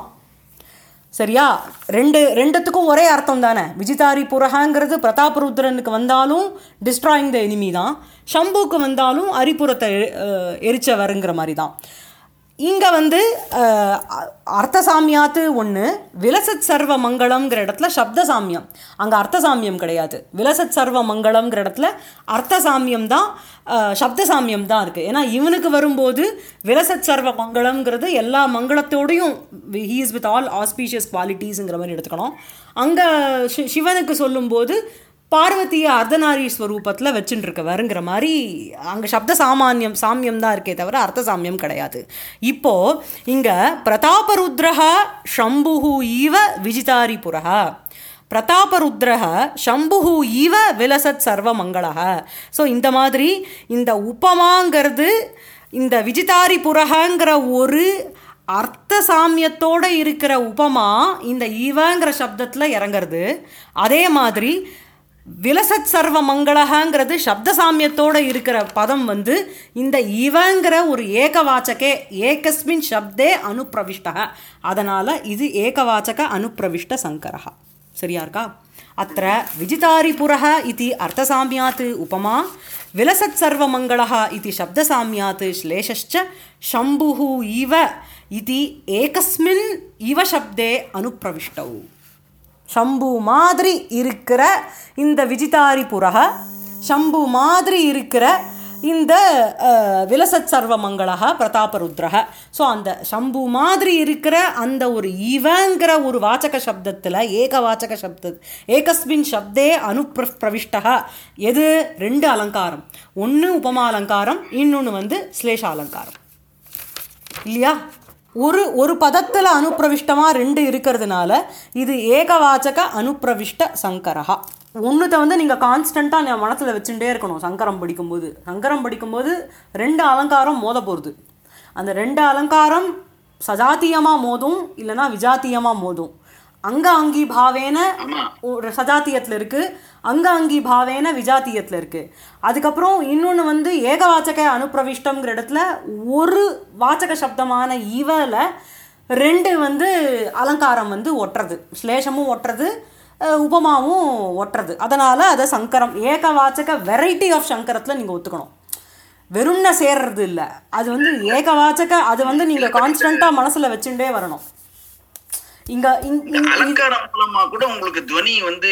சரியா ரெண்டு ரெண்டுத்துக்கும் ஒரே அர்த்தம் தானே விஜிதாரி புரகங்கிறது பிரதாபருத்ரனுக்கு வந்தாலும் டிஸ்ட்ராயிங் த எனிமி தான் ஷம்புக்கு வந்தாலும் அரிபுரத்தை அஹ், எரிச்சவருங்கிற மாதிரி தான் இங்கே வந்து அஹ், அ- அர்த்த சாமியாத்து ஒன்று விலசத் சர்வ மங்களம்ங்கிற இடத்துல சப்த சாமியம் அங்கே அர்த்த சாமியம் கிடையாது விலசத் சர்வ மங்களம்ங்கிற இடத்துல அர்த்த சாமியம் தான் அஹ், சப்த சாமியம் தான் இருக்குது ஏன்னா இவனுக்கு வரும்போது விலசத் சர்வ மங்களம்ங்கிறது எல்லா மங்களத்தோடையும் he is with all auspicious குவாலிட்டிஸுங்கிற மாதிரி எடுத்துக்கணும் அங்கே சிவனுக்கு சொல்லும்போது பார்வதிய அர்த்தநாரி ஸ்வரூபத்தில் வச்சுட்டு இருக்கவருங்கிற மாதிரி அங்கே சப்த சாமானியம் சாமியம் தான் இருக்கே தவிர அர்த்த சாமியம் கிடையாது இப்போ இங்கே பிரதாபருத்ரஹ ஷம்புஹு ஈவ விஜிதாரி புரஹ பிரதாபருத்ரஹ ஷம்புஹு ஈவ விலசத் சர்வ மங்களக ஸோ இந்த மாதிரி இந்த உப்பமாங்கிறது இந்த விஜிதாரி புரகங்கிற ஒரு அர்த்த சாமியத்தோட இருக்கிற உபமா இந்த ஈவங்கிற சப்தத்தில் இறங்குறது அதே மாதிரி விலசத் சர்வ மங்களகங்கிறது சப்த சாமியத்தோட இருக்கிற பதம் வந்து இந்த இவங்கிற ஒரு ஏகவாச்சகே ஏகஸ்மின் சப்தே அனுப்பிரவிஷ்ட அதனால் இது ஏகவாச்சக அனுப்பிரவிஷ்ட சங்கரः சரியா இருக்கா அத்த விஜிதாரிபுரः इति अर्थसाम्यात् उपमा विलसत् सर्वमङ्गलः इति शब्दसाम्यात् श्लेषश्च शम्भुः इव इति एकस्मिन् इव शब्दे अनुप्रविष्टौ ஷம்பு மாதிரி இருக்கிற இந்த விஜிதாரி புரக ஷம்பு மாதிரி இருக்கிற இந்த அஹ், விலசத் சர்வ மங்களக பிரதாபருத்ரக ஸோ அந்த ஷம்பு மாதிரி இருக்கிற அந்த ஒரு இவங்கிற ஒரு வாச்சக சப்தத்தில் ஏக வாச்சக சப்த ஏகஸ்மின் சப்தே அனுப்ர பிரவிஷ்டக எது ரெண்டு அலங்காரம் ஒன்று உபமா அலங்காரம் இன்னொன்று வந்து ஸ்லேஷ அலங்காரம் இல்லையா ஒரு ஒரு பதத்தில் அனுப்பிரவிஷ்டமாக ரெண்டு இருக்கிறதுனால இது ஏகவாச்சக அனுப்பிரவிஷ்ட சங்கரஹா ஒன்றுத்தை வந்து நீங்கள் கான்ஸ்டண்ட்டாக மனசில் வச்சுட்டே இருக்கணும் சங்கரம் படிக்கும்போது சங்கரம் படிக்கும்போது ரெண்டு அலங்காரம் மோத போகிறது அந்த ரெண்டு அலங்காரம் சஜாத்தியமாக மோதும் இல்லைன்னா விஜாத்தியமாக மோதும் அங்க அங்கி பாவேன ஒரு சஜாத்தியத்தில் இருக்கு அங்க அங்கி பாவேன விஜாத்தியத்தில் இருக்கு அதுக்கப்புறம் இன்னொன்று வந்து ஏகவாச்சக அனுப்பிரவிஷ்டம்ங்கிற இடத்துல ஒரு வாச்சக சப்தமான இவல ரெண்டு வந்து அலங்காரம் வந்து ஒட்டுறது ஸ்லேஷமும் ஒட்டுறது அஹ், உபமாவும் ஒட்டுறது அதனால் அதை சங்கரம் ஏகவாச்சக வெரைட்டி ஆஃப் சங்கரத்தில் நீங்கள் ஒத்துக்கணும் வெறும்ன சேர்றது இல்லை அது வந்து ஏகவாச்சக அது வந்து நீங்கள் கான்ஸ்டண்ட்டாக மனசில் வச்சுட்டே வரணும் இங்கே இங் அலங்காரம் மூலமா கூட உங்களுக்கு துவனி வந்து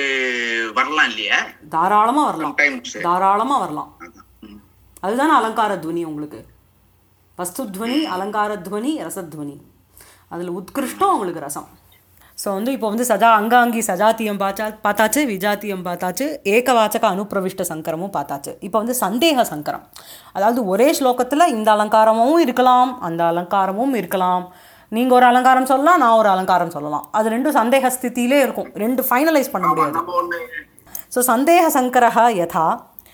வரலாம் இல்லையா தாராளமாக வரலாம் டைம்ஸ் தாராளமாக வரலாம் அதுதானே அலங்கார துவனி உங்களுக்கு வஸ்து துவனி அலங்கார துவனி ரசத்வனி அதில் உத்கிருஷ்டம் உங்களுக்கு ரசம் ஸோ வந்து இப்போ வந்து சஜா அங்காங்கி சஜாத்தியம் பார்த்தா பார்த்தாச்சு விஜாத்தியம் பார்த்தாச்சு ஏகவாச்சக அனுப்பிரவிஷ்ட சங்கரமும் பார்த்தாச்சு இப்போ வந்து சந்தேக சங்கரம் அதாவது ஒரே ஸ்லோகத்தில் இந்த அலங்காரமும் இருக்கலாம் அந்த அலங்காரமும் இருக்கலாம் நீங்கள் ஒரு அலங்காரம் சொல்லலாம் நான் ஒரு அலங்காரம் சொல்லலாம் அது ரெண்டும் சந்தேக ஸ்திதியிலே இருக்கும் ரெண்டு ஃபைனலைஸ் பண்ண முடியாது நம்ம ஒண்ணு सो सन्देहसङ्करः यथा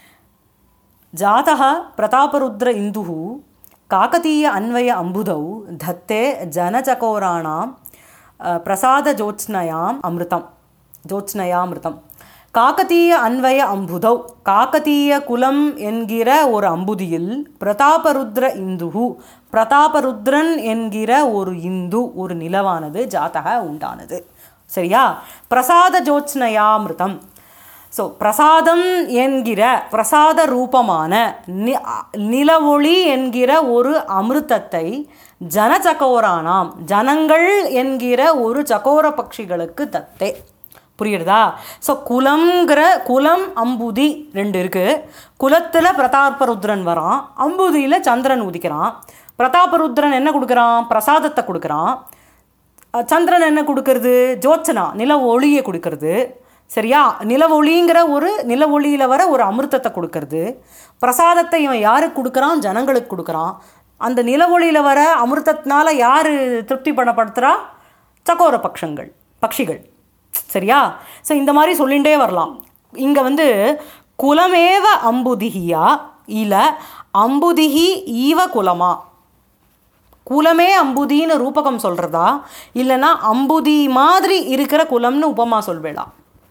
जातः प्रतापरुद्र इन्दुः काकतीय अन्वय अम्बुधौ धत्ते जनचकोराणां अ, प्रसादज्योत्स्नयाम् अमृतं ज्योत्स्नयामृतं காக்கத்தீய அன்வய அம்புதௌ காக்கத்தீய குலம் என்கிற ஒரு அம்புதியில் பிரதாபருத்ர இந்துகு பிரதாபருத்ரன் என்கிற ஒரு இந்து ஒரு நிலவானது ஜாத்தக உண்டானது சரியா பிரசாத ஜோத்ஸ்னயாமிருதம் ஸோ பிரசாதம் என்கிற பிரசாத ரூபமான நி நிலவொளி என்கிற ஒரு அமிர்தத்தை ஜனச்சகோரானாம் ஜனங்கள் என்கிற ஒரு சகோர பட்சிகளுக்கு தத்தே புரியுறதா ஸோ குலம்ங்கிற குலம் அம்புதி ரெண்டு இருக்குது குலத்தில் பிரதாபருத்ரன் வரான் அம்புதியில் சந்திரன் உதிக்கிறான் பிரதாபருத்ரன் என்ன கொடுக்குறான் பிரசாதத்தை கொடுக்குறான் அஹ் சந்திரன் என்ன கொடுக்கறது ஜோத்சனா நில ஒளியை கொடுக்கறது சரியா நில ஒளிங்கிற ஒரு நில ஒளியில் வர ஒரு அமிர்தத்தை கொடுக்கறது பிரசாதத்தை இவன் யாருக்கு கொடுக்குறான் ஜனங்களுக்கு கொடுக்குறான் அந்த நில ஒளியில் வர அமிர்தத்தினால யார் திருப்தி பண்ணப்படுத்துகிறா சக்கோர பக்ஷங்கள் பக்ஷிகள் சரியா ஸோ இந்த மாதிரி சொல்லிகிட்டே வரலாம் இங்கே வந்து குலமேவ அம்புதிகியா இல்லை அம்புதிகி ஈவ குலமா குலமே அம்புதின்னு ரூபகம் சொல்கிறதா இல்லைன்னா அம்புதி மாதிரி இருக்கிற குலம்னு உபமா சொல்வேளா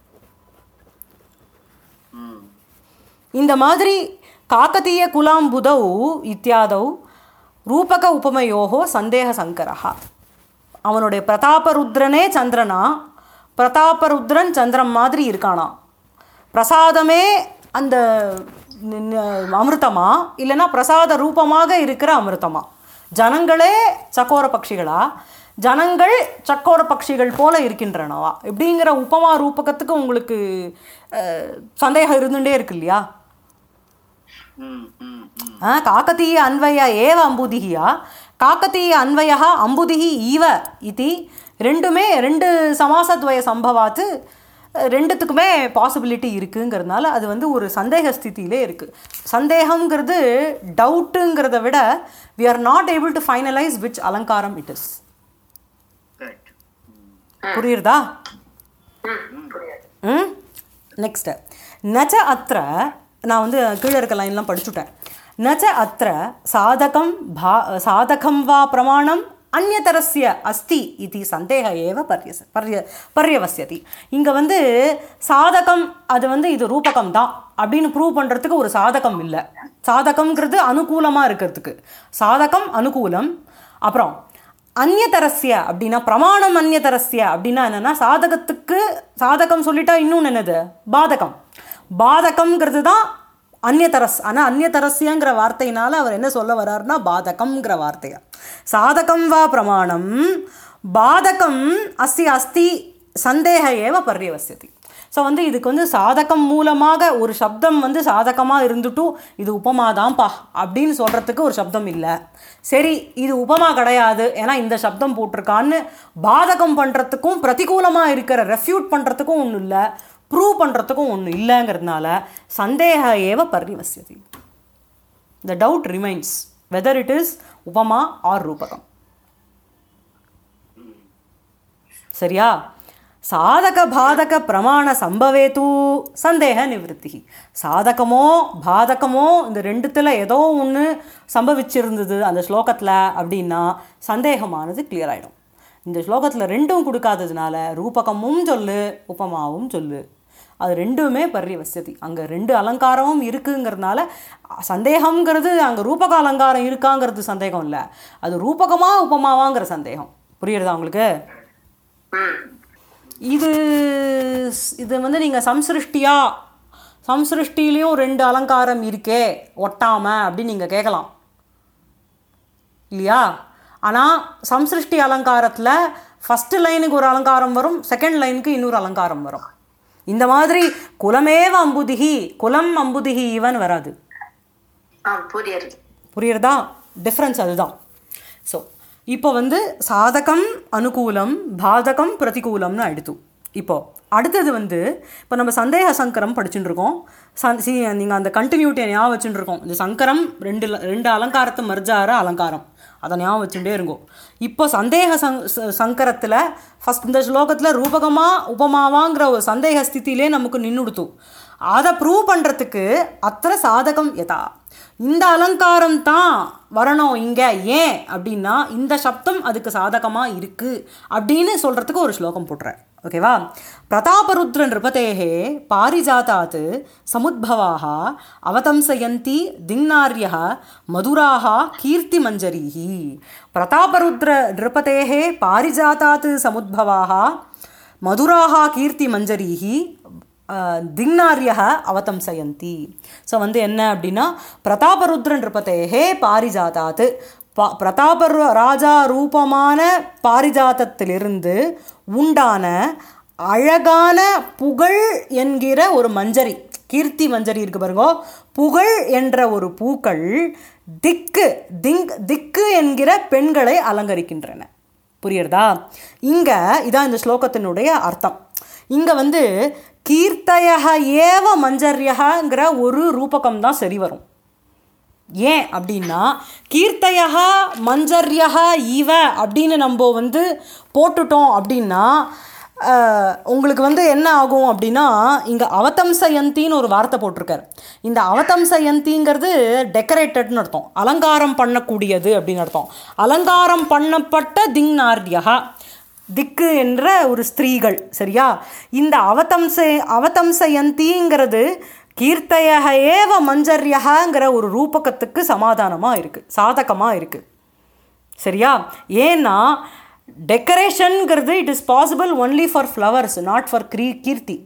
இந்த மாதிரி காக்கதீய குலாம்புதௌ இத்தியாதௌ ரூபக உபமயோகோ சந்தேக சங்கரஹா அவனுடைய பிரதாபருத்ரனே சந்திரனா பிரதாபருத்ரன் சந்திரன் மாதிரி இருக்கானா பிரசாதமே அந்த ந- ந- அமிர்தமா இல்லைன்னா பிரசாத ரூபமாக இருக்கிற அமிர்தமா ஜனங்களே சக்கோர பட்சிகளா ஜனங்கள் சக்கோர பட்சிகள் போல இருக்கின்றனவா இப்படிங்கிற உபமா ரூபகத்துக்கு உங்களுக்கு அஹ், சந்தேகம் இருந்துட்டே இருக்கு இல்லையா ம் ம் ம் ஆ, காக்கதீய அன்வய ஏவ அம்புதிகியா காக்கதீய அன்வய அம்புதிகி ஈவ இது ரெண்டுமே ரெண்டு சமாசத்வய சம்பவாத்து அஹ், ரெண்டுத்துக்குமே பாசிபிலிட்டி இருக்குங்கிறதுனால அது வந்து ஒரு சந்தேக ஸ்திதியிலே இருக்குது சந்தேகம்ங்கிறது டவுட்டுங்கிறத விட we are not able to finalise which அலங்காரம் இட் இஸ் கரெக்ட் புரியுறதா ம் புரியாது ம் நெக்ஸ்ட் நச்ச அத்திர நான் வந்து கீழே இருக்க லைன்லாம் படிச்சுட்டேன் நச்ச அத்திர சாதகம் பா சாதகம் வா பிரமாணம் அந்நதரஸ்ய அஸ்தி இது சந்தேக ஏவ பர்யச பர்ய பர்யவசியதி இங்கே வந்து சாதகம் அது வந்து இது ரூபகம் தான் அப்படின்னு ப்ரூவ் பண்ணுறதுக்கு ஒரு சாதகம் இல்லை சாதகம்ங்கிறது அனுகூலமாக இருக்கிறதுக்கு சாதகம் அனுகூலம் அப்புறம் அந்நியதரஸ்ய அப்படின்னா பிரமாணம் அந்நியதரஸ்ய அப்படின்னா என்னன்னா சாதகத்துக்கு சாதகம் சொல்லிட்டா இன்னொன்று என்னது பாதகம் பாதகம்ங்கிறது தான் அந்நியதரஸ் ஆனால் அந்நியதரஸ்யங்கிற வார்த்தையினால அவர் என்ன சொல்ல வர்றாருன்னா பாதகம்ங்கிற வார்த்தையை சாதகம் வா பிரமாணம் பாதகம் அஸ்தி அஸ்தி சந்தேக ஏவ பர்யவசியதி ஸோ வந்து இதுக்கு வந்து சாதகம் மூலமாக ஒரு சப்தம் வந்து சாதகமாக இருந்துட்டும் இது உபமாதான்ப்பா அப்படின்னு சொல்கிறதுக்கு ஒரு சப்தம் இல்லை சரி இது உபமா கிடையாது ஏன்னா இந்த சப்தம் போட்டிருக்கான்னு பாதகம் பண்ணுறதுக்கும் பிரதிகூலமாக இருக்கிற ரெஃப்யூட் பண்ணுறதுக்கும் ஒன்றும் இல்லை ப்ரூவ் பண்ணுறதுக்கும் ஒன்றும் இல்லைங்கிறதுனால சந்தேக ஏவ பர்யவசியதி the doubt remains whether it is உபமா ஆர் ரூபகம் சரியா சாதக பாதக பிரமாண சம்பவேத்து சந்தேக நிவர்த்தி சாதகமோ பாதகமோ இந்த ரெண்டுத்தில் ஏதோ ஒன்று சம்பவிச்சிருந்தது அந்த ஸ்லோகத்தில் அப்படின்னா சந்தேகமானது clear ஆயிடும் இந்த ஸ்லோகத்தில் ரெண்டும் கொடுக்காததுனால ரூபகமும் சொல்லு உபமாவும் சொல்லு அது ரெண்டுமே பர்யவசதி அங்கே ரெண்டு அலங்காரமும் இருக்குங்கிறதுனால சந்தேகம்ங்கிறது அங்கே ரூபக அலங்காரம் இருக்காங்கிறது சந்தேகம் இல்லை அது ரூபகமா உபமாவாங்கிற சந்தேகம் புரியுறதா உங்களுக்கு ம் இது இது வந்து நீங்கள் சம்சிருஷ்டியா சம்சிருஷ்டிலையும் ரெண்டு அலங்காரம் இருக்கே ஒட்டாம அப்படின்னு நீங்கள் கேட்கலாம் இல்லையா ஆனால் சம்சிருஷ்டி அலங்காரத்தில் ஃபஸ்ட்டு லைனுக்கு ஒரு அலங்காரம் வரும் செகண்ட் லைனுக்கு இன்னொரு அலங்காரம் வரும் இந்த மாதிரி குலமேவ அம்புதிகி குலம் அம்புதிகி இவன் வராது ஆ புரியுது புரியுறதா டிஃப்ரென்ஸ் அதுதான் ஸோ இப்போ வந்து சாதகம் அனுகூலம் பாதகம் பிரதிகூலம்னு ஆயிடுத்து இப்போ அடுத்தது வந்து இப்போ நம்ம சந்தேக சங்கரம் படிச்சுட்டு இருக்கோம் சந் சி நீங்கள் அந்த கண்டினியூட்டியை ஞாபகம் வச்சுட்டு இருக்கோம் இந்த சங்கரம் ரெண்டு ல- ரெண்டு அலங்காரத்தை மர்ஜார அலங்காரம் அதை ஞாபகம் வச்சுட்டே இருங்கோ இப்போ சந்தேக சங் ச- சங்கரத்தில் ஃபஸ்ட் இந்த ஸ்லோகத்தில் ரூபகமா உபமாவாங்கிற ஒரு சந்தேக ஸ்திதியிலே நமக்கு நின்றுடுத்து அதை ப்ரூவ் பண்ணுறதுக்கு அத்திர சாதகம் யதா இந்த அலங்காரம் தான் வரணும் இங்கே ஏன் அப்படின்னா இந்த சப்தம் அதுக்கு சாதகமாக இருக்குது அப்படின்னு சொல்கிறதுக்கு ஒரு ஸ்லோகம் போட்டுறேன் ஓகேவா பிரதாபருத்ர நிருபதேகே பாரிஜாத்தாத் சமுத்பவாக அவதம்சயந்தி திங்னாரிய மதுராக கீர்த்தி மஞ்சரீஹி பிரதாபருத்ர நிருபதேகே பாரிஜாத்தாத் சமுத்பவாக மதுராக கீர்த்தி மஞ்சரீஹி திங்னாரிய அவதம்சயந்தி ஸோ வந்து என்ன அப்படின்னா பிரதாபருத்ரன் நிருபதேகே பாரிஜாதாத் பா பிரதாப ராஜா ரூபமான பாரிஜாதத்திலிருந்து உண்டான அழகான புகழ் என்கிற ஒரு மஞ்சரி கீர்த்தி மஞ்சரி இருக்கு பாருங்க புகழ் என்ற ஒரு பூக்கள் திக்கு திங் திக்கு என்கிற பெண்களை அலங்கரிக்கின்றன புரியுறதா இங்கே இதான் இந்த ஸ்லோகத்தினுடைய அர்த்தம் இங்கே வந்து கீர்த்தயக ஏவ மஞ்சரியகங்கிற ஒரு ரூபகம் தான் சரி வரும் ஏன் அப்படின்னா கீர்த்தயகா மஞ்சரியகா இவ அப்படின்னு நம்ம வந்து போட்டுட்டோம் அப்படின்னா அஹ், உங்களுக்கு வந்து என்ன ஆகும் அப்படின்னா இங்கே அவதம்சயந்தின்னு ஒரு வார்த்தை போட்டிருக்காரு இந்த அவதம்சயந்திங்கிறது டெக்கரேட்டட்னு அர்த்தம் அலங்காரம் பண்ணக்கூடியது அப்படின்னு அர்த்தம் அலங்காரம் பண்ணப்பட்ட திங்நார்டியா திக்கு என்ற ஒரு ஸ்திரீகள் சரியா இந்த அவதம்ச அவதம்சயந்திங்கிறது கீர்த்தையக ஏவ மஞ்சரியகாங்கிற ஒரு ரூபகத்துக்கு சமாதானமாக இருக்குது சாதகமாக இருக்குது சரியா ஏன்னா டெக்கரேஷனுங்கிறது it is possible only for flowers not for க்ரீ கீர்த்தி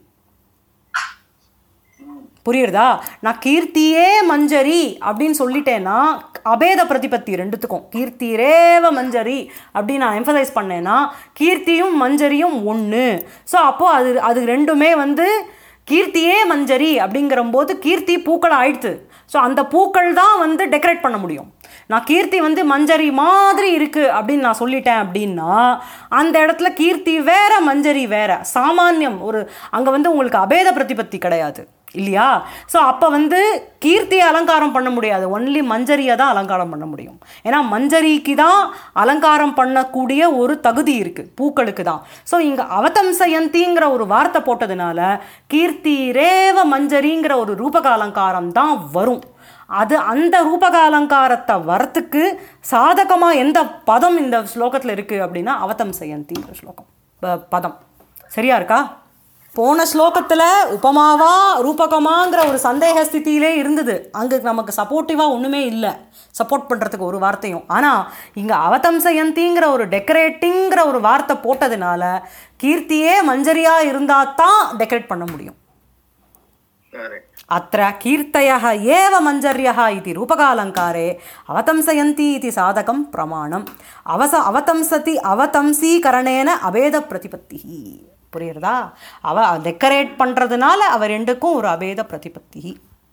புரியுறதா நான் கீர்த்தியே மஞ்சரி அப்படின்னு சொல்லிட்டேன்னா அபேத பிரதிபத்தி ரெண்டுத்துக்கும் கீர்த்திரேவ மஞ்சரி அப்படின்னு நான் எம்ஃபசைஸ் பண்ணேன்னா கீர்த்தியும் மஞ்சரியும் ஒன்று ஸோ அப்போது அது அது ரெண்டுமே வந்து கீர்த்தியே மஞ்சரி அப்படிங்கிறம்போது கீர்த்தி பூக்கள் ஆயிடுத்து ஸோ அந்த பூக்கள் தான் வந்து டெக்கரேட் பண்ண முடியும் நான் கீர்த்தி வந்து மஞ்சரி மாதிரி இருக்குது அப்படின்னு நான் சொல்லிட்டேன் அப்படின்னா அந்த இடத்துல கீர்த்தி வேற மஞ்சரி வேற சாமானியம் ஒரு அங்கே வந்து உங்களுக்கு அபேத பிரதிபத்தி கிடையாது இல்லையா ஸோ அப்போ வந்து கீர்த்தியை அலங்காரம் பண்ண முடியாது ஒன்லி மஞ்சரியை தான் அலங்காரம் பண்ண முடியும் ஏன்னா மஞ்சரிக்கு தான் அலங்காரம் பண்ணக்கூடிய ஒரு தகுதி இருக்குது பூக்களுக்கு தான் ஸோ இங்கே அவதம்சயந்திங்கிற ஒரு வார்த்தை போட்டதுனால கீர்த்தி ரேவ மஞ்சரிங்கிற ஒரு ரூபக அலங்காரம் தான் வரும் அது அந்த ரூபக அலங்காரத்தை வரத்துக்கு சாதகமாக எந்த பதம் இந்த ஸ்லோகத்தில் இருக்குது அப்படின்னா அவதம்சயந்திங்கிற ஸ்லோகம் ப- பதம் சரியா இருக்கா போன ஸ்லோகத்தில் உபமாவா ரூபகமாங்கிற ஒரு சந்தேக ஸ்திதியிலே இருந்தது அங்கே நமக்கு சப்போர்ட்டிவாக ஒன்றுமே இல்லை சப்போர்ட் பண்ணுறதுக்கு ஒரு வார்த்தையும் ஆனால் இங்கே அவதம்சயந்திங்கிற ஒரு டெக்கரேட்டிங்கிற ஒரு வார்த்தை போட்டதுனால கீர்த்தியே மஞ்சரியாக இருந்தால் தான் டெக்கரேட் பண்ண முடியும் Correct. अत्र कीर्तयः एव मञ्जर्यः इति रूपकालङ्कारे अवतंसयन्ति इति साधकं प्रमाणम् अवस अवतंसति अवतंसीकरणेन अभेदप्रतिपत्तिः புரியுறதா அவ டெக்கரேட் பண்ணுறதுனால அவ ரெண்டுக்கும் ஒரு அபேத பிரதிபத்தி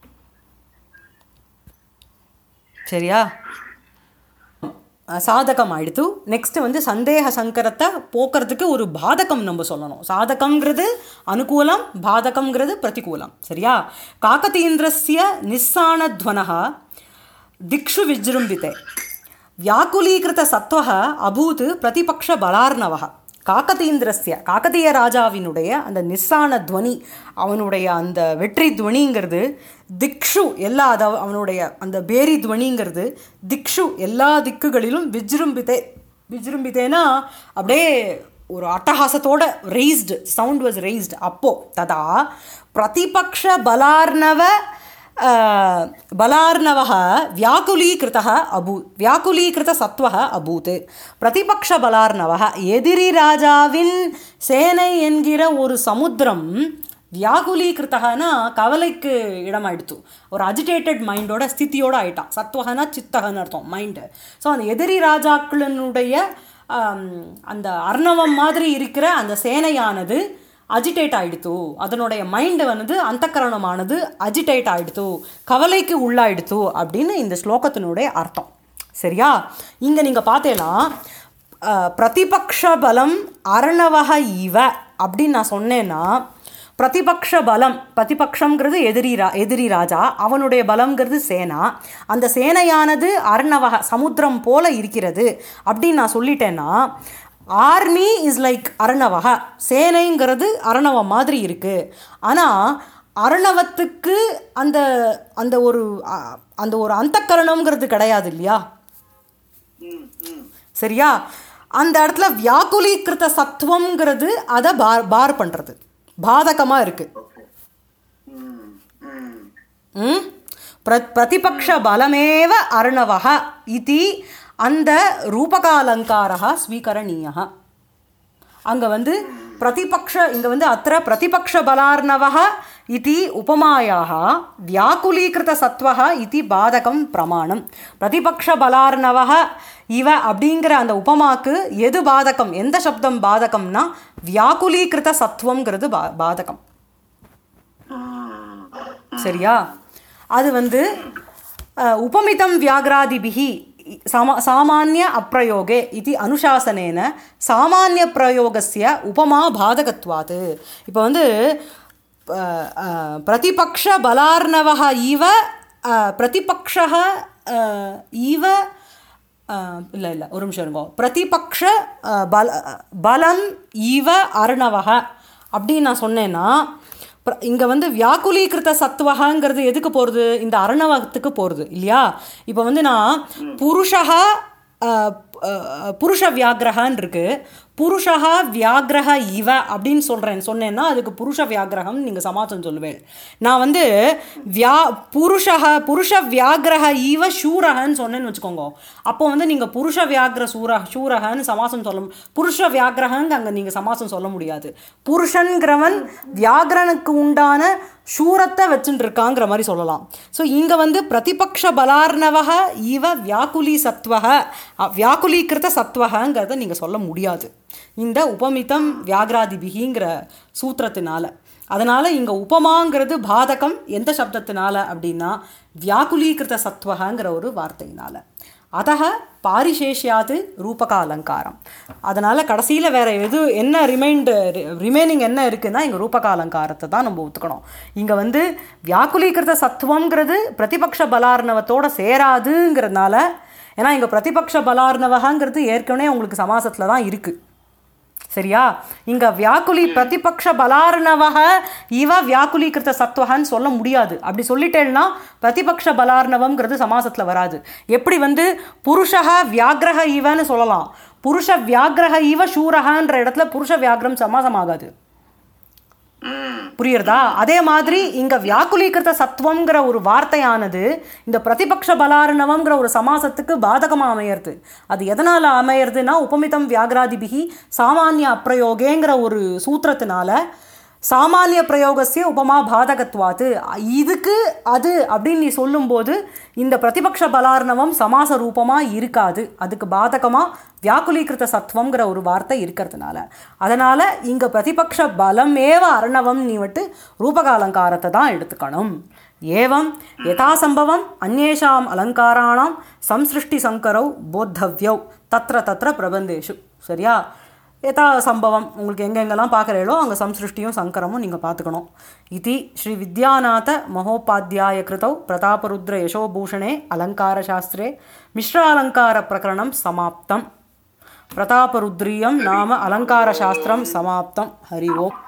சரியா அஹ் சாதகம் ஆயிடுத்து நெக்ஸ்ட் வந்து சந்தேக சங்கரத்தை போக்குறதுக்கு ஒரு பாதகம் நம்ம சொல்லணும் சாதகம்ங்கிறது அனுகூலம் பாதகம்ங்கிறது பிரதிகூலம் சரியா காக்கதீந்திரஸ்ய நிஸ்ஸானத்வனः திக்ஷு விஜೃಂಭಿತೆ வியாக்குலீகிருத சத்வக அபூத் பிரதிபக்ஷ பலார்ணவக காக்கதீந்திரஸ்ய காக்கதீய ராஜாவினுடைய அந்த நிஸ்ஸான துவனி அவனுடைய அந்த வெற்றி துவனிங்கிறது திக்ஷு எல்லா அதாவது அவனுடைய அந்த பேரி துவனிங்கிறது திக்ஷு எல்லா திக்குகளிலும் விஜೃಂಭಿತೆ விஜೃಂಭಿத்தேனா அப்படியே ஒரு அட்டகாசத்தோட ரெய்ஸ்டு சவுண்ட் வாஸ் ரெய்ஸ்டு அப்போ ததா பிரதிபக்ஷ பலார்ணவ அஹ், பலார்ணவः व्याकुलीकृतः अभूत् व्याकुलीकृतसत्त्वः अभूत् பிரதிபக்ஷபலார்ணவः எதிரி ராஜாவின் சேனை என்கிற ஒரு சமுத்திரம் வியாகுலீகிருத்தகனா கவலைக்கு இடமாயிடுத்து ஒரு அஜிடேட்டட் மைண்டோட ஸ்திதியோட ஆயிட்டான் சத்வகனா சித்தகன்னு அர்த்தம் மைண்டு ஸோ அந்த எதிரி ராஜாக்களினுடைய ஆம், அந்த அர்ணவம் மாதிரி இருக்கிற அந்த சேனையானது அஜிடேட் ஆயிடுத்து அதனுடைய மைண்டு வந்து அந்தக்கரணமானது அஜிடேட் ஆயிடுத்து கவலைக்கு உள்ளாயிடுத்து அப்படின்னு இந்த ஸ்லோகத்தினுடைய அர்த்தம் சரியா இங்கே நீங்கள் பார்த்தேன்னா அஹ், பிரதிபக்ஷ பலம் அரணவக இவ அப்படின்னு நான் சொன்னேன்னா பிரதிபக்ஷ பலம் பிரதிபக்ஷங்கிறது எதிரி ரா எதிரி ராஜா அவனுடைய பலம்ங்கிறது சேனா அந்த சேனையானது அர்ணவக சமுத்திரம் போல இருக்கிறது அப்படின்னு நான் சொல்லிட்டேன்னா ஆர்மி இஸ் லைக் அரணவக சேனைங்கிறது அரணவம் மாதிரி இருக்குது ஆனால் அரணவத்துக்கு அந்த அந்த ஒரு அ- அந்த ஒரு அந்தக்கரணம்ங்கிறது கிடையாது இல்லையா சரியா அந்த இடத்துல வியாக்குலீகிருத்த சத்துவம்ங்கிறது அதை பார் பார் பண்ணுறது பாதகமாக இருக்குது ம் பிர பிரதிபக்ஷ பலமேவ அர்ணவः இதி அந்த ரூபகாலங்காரः ஸ்வீகரணீயः அங்கே வந்து பிரதிபக்ஷ இங்கே வந்து அத்த பிரதிபக்ஷ பலார்ணவः இதி உபமாயாக வியாக்குலீகிருத சத்வः இதி பாதகம் பிரமாணம் பிரதிபக்ஷ பலார்ணவः இவ அப்படிங்கிற அந்த உபமாக்கு எது பாதகம் எந்த சப்தம் பாதகம்னா வியாக்குலீகிருத சத்வங்கிறது பா பாதகம் சரியா அது வந்து அஹ், உபமிதம் வியாகிராதிபிகி சாமா சாமானிய அப்பிரயோகே இது அனுசாசனேன சாமானிய பிரயோகஸ்ய உபமா பாதகத்வாது இப்போ வந்து அஹ், அஹ், பிரதிபக்ஷ பலார்ணவः இவ அஹ், பிரதிபக்ஷः அஹ், இவ இல்லை இல்லை ஒரு நிமிஷம் இருங்கோ பிரதிபக்ஷ அஹ், பல பலம் இவ அருணவக அப்படின்னு நான் சொன்னேன்னா இங்கே வந்து வியாக்குலீகிருத்த சத்துவகங்கிறது எதுக்கு போகிறது இந்த அருணவகத்துக்கு போகிறது இல்லையா இப்போ வந்து நான் புருஷா அஹ், அஹ், புருஷ வியாகிரகான்னு இருக்கு புருஷா வியாகிரக இவ அப்படின்னு சொல்கிறேன் சொன்னேன்னா அதுக்கு புருஷ வியாகிரகம் நீங்கள் சமாசம் சொல்லுவேன் நான் வந்து வியா புருஷக புருஷ வியாகிரக ஈவ சூரகன்னு சொன்னேன்னு வச்சுக்கோங்க அப்போ வந்து நீங்கள் புருஷ வியாகிர சூர சூரகன்னு சமாசம் சொல்ல மு- புருஷ வியாகிரகங்க அங்கே நீங்கள் சமாசம் சொல்ல முடியாது புருஷன்கிறவன் வியாகரனுக்கு உண்டான சூரத்தை வச்சுட்டு இருக்காங்கிற மாதிரி சொல்லலாம் ஸோ இங்கே வந்து பிரதிபக்ஷ பலார்ணவக இவ வியாக்குலி சத்வக அ- வியாக்குலீகிருத சத்வகங்கிறத நீங்கள் சொல்ல முடியாது இந்த உபமிதம் வியாகிராதிபிகிங்கிற சூத்திரத்தினால அதனால் இங்கே உபமாங்கிறது பாதகம் எந்த சப்தத்தினால அப்படின்னா வியாக்குலீகிருத சத்வகங்கிற ஒரு வார்த்தையினால அதக பாரிசேஷியாது ரூபக அலங்காரம் அதனால் கடைசியில் வேற எது என்ன ரிமைண்ட் ரிமைனிங் என்ன இருக்குன்னா இங்கே ரூபக அலங்காரத்தை தான் நம்ம ஒத்துக்கணும் இங்கே வந்து வியாக்குலீகிருத சத்துவங்கிறது பிரதிபக்ஷ பலார்ணவத்தோட சேராதுங்கிறதுனால ஏன்னா இங்கே பிரதிபக்ஷ பலார்ணவகங்கிறது ஏற்கனவே உங்களுக்கு சமாசத்தில் தான் இருக்குது சரியா இங்க வியாக்குலி பிரதிபக்ஷ பலார்ணவக இவ வியாக்குலீகிருத்த சத்வகன்னு சொல்ல முடியாது அப்படி சொல்லிட்டேன்னா பிரதிபக்ஷ பலார்ணவம்ங்கிறது சமாசத்துல வராது எப்படி வந்து புருஷக வியாகிரக இவன்னு சொல்லலாம் புருஷ வியாகிரக இவ சூரகன்ற இடத்துல புருஷ வியாகிரம் சமாசம் ஆகாது ம் புரியுறதா அதே மாதிரி இங்க வியாக்குலீகிருத்த சத்துவம்ங்கிற ஒரு வார்த்தையானது இந்த பிரதிபக்ஷ பலாரணவம்ங்கிற ஒரு சமாசத்துக்கு பாதகமா அமையிறது அது எதனால அமையிறதுன்னா உபமிதம் வியாகிராதிபிகி சாமானிய அப்பிரயோகேங்கிற ஒரு சூத்திரத்தினால சாமானிய பிரயோகசிய உபமா பாதகத்வாத்து இதுக்கு அது அப்படின்னு நீ சொல்லும்போது இந்த பிரதிபக்ஷ பலார்ணவம் சமாச ரூபமாக இருக்காது அதுக்கு பாதகமாக வியாக்குலீகிருத்த சத்வங்கிற ஒரு வார்த்தை இருக்கிறதுனால அதனால் இங்கே பிரதிபக்ஷ பலமேவ அர்ணவம் நீ விட்டு ரூபகாலங்காரத்தை தான் எடுத்துக்கணும் ஏவம் யதாசம்பவம் அந்நேஷாம் அலங்காராணாம் சம்சிருஷ்டி சங்கரௌ போத்தவ்யௌ தத்ர தத்ர பிரபந்தேஷு சரியா யதா சம்பவம் உங்களுக்கு எங்கெங்கெல்லாம் பார்க்குறீங்களோ அங்கே சம்சிருஷ்டியும் சங்கரமும் நீங்கள் பார்த்துக்கணும் இது ஸ்ரீ வித்யாநாத மகோபாத்தியாய கிருதௌ பிரதாபருத்ர யசோபூஷணே அலங்காரசாஸ்திரே மிஸ்ராலங்கார பிரகரணம் சமாப்தம் பிரதாபருத்ரியம் நாம அலங்காரசாஸ்திரம் சமாப்தம் ஹரி ஓம்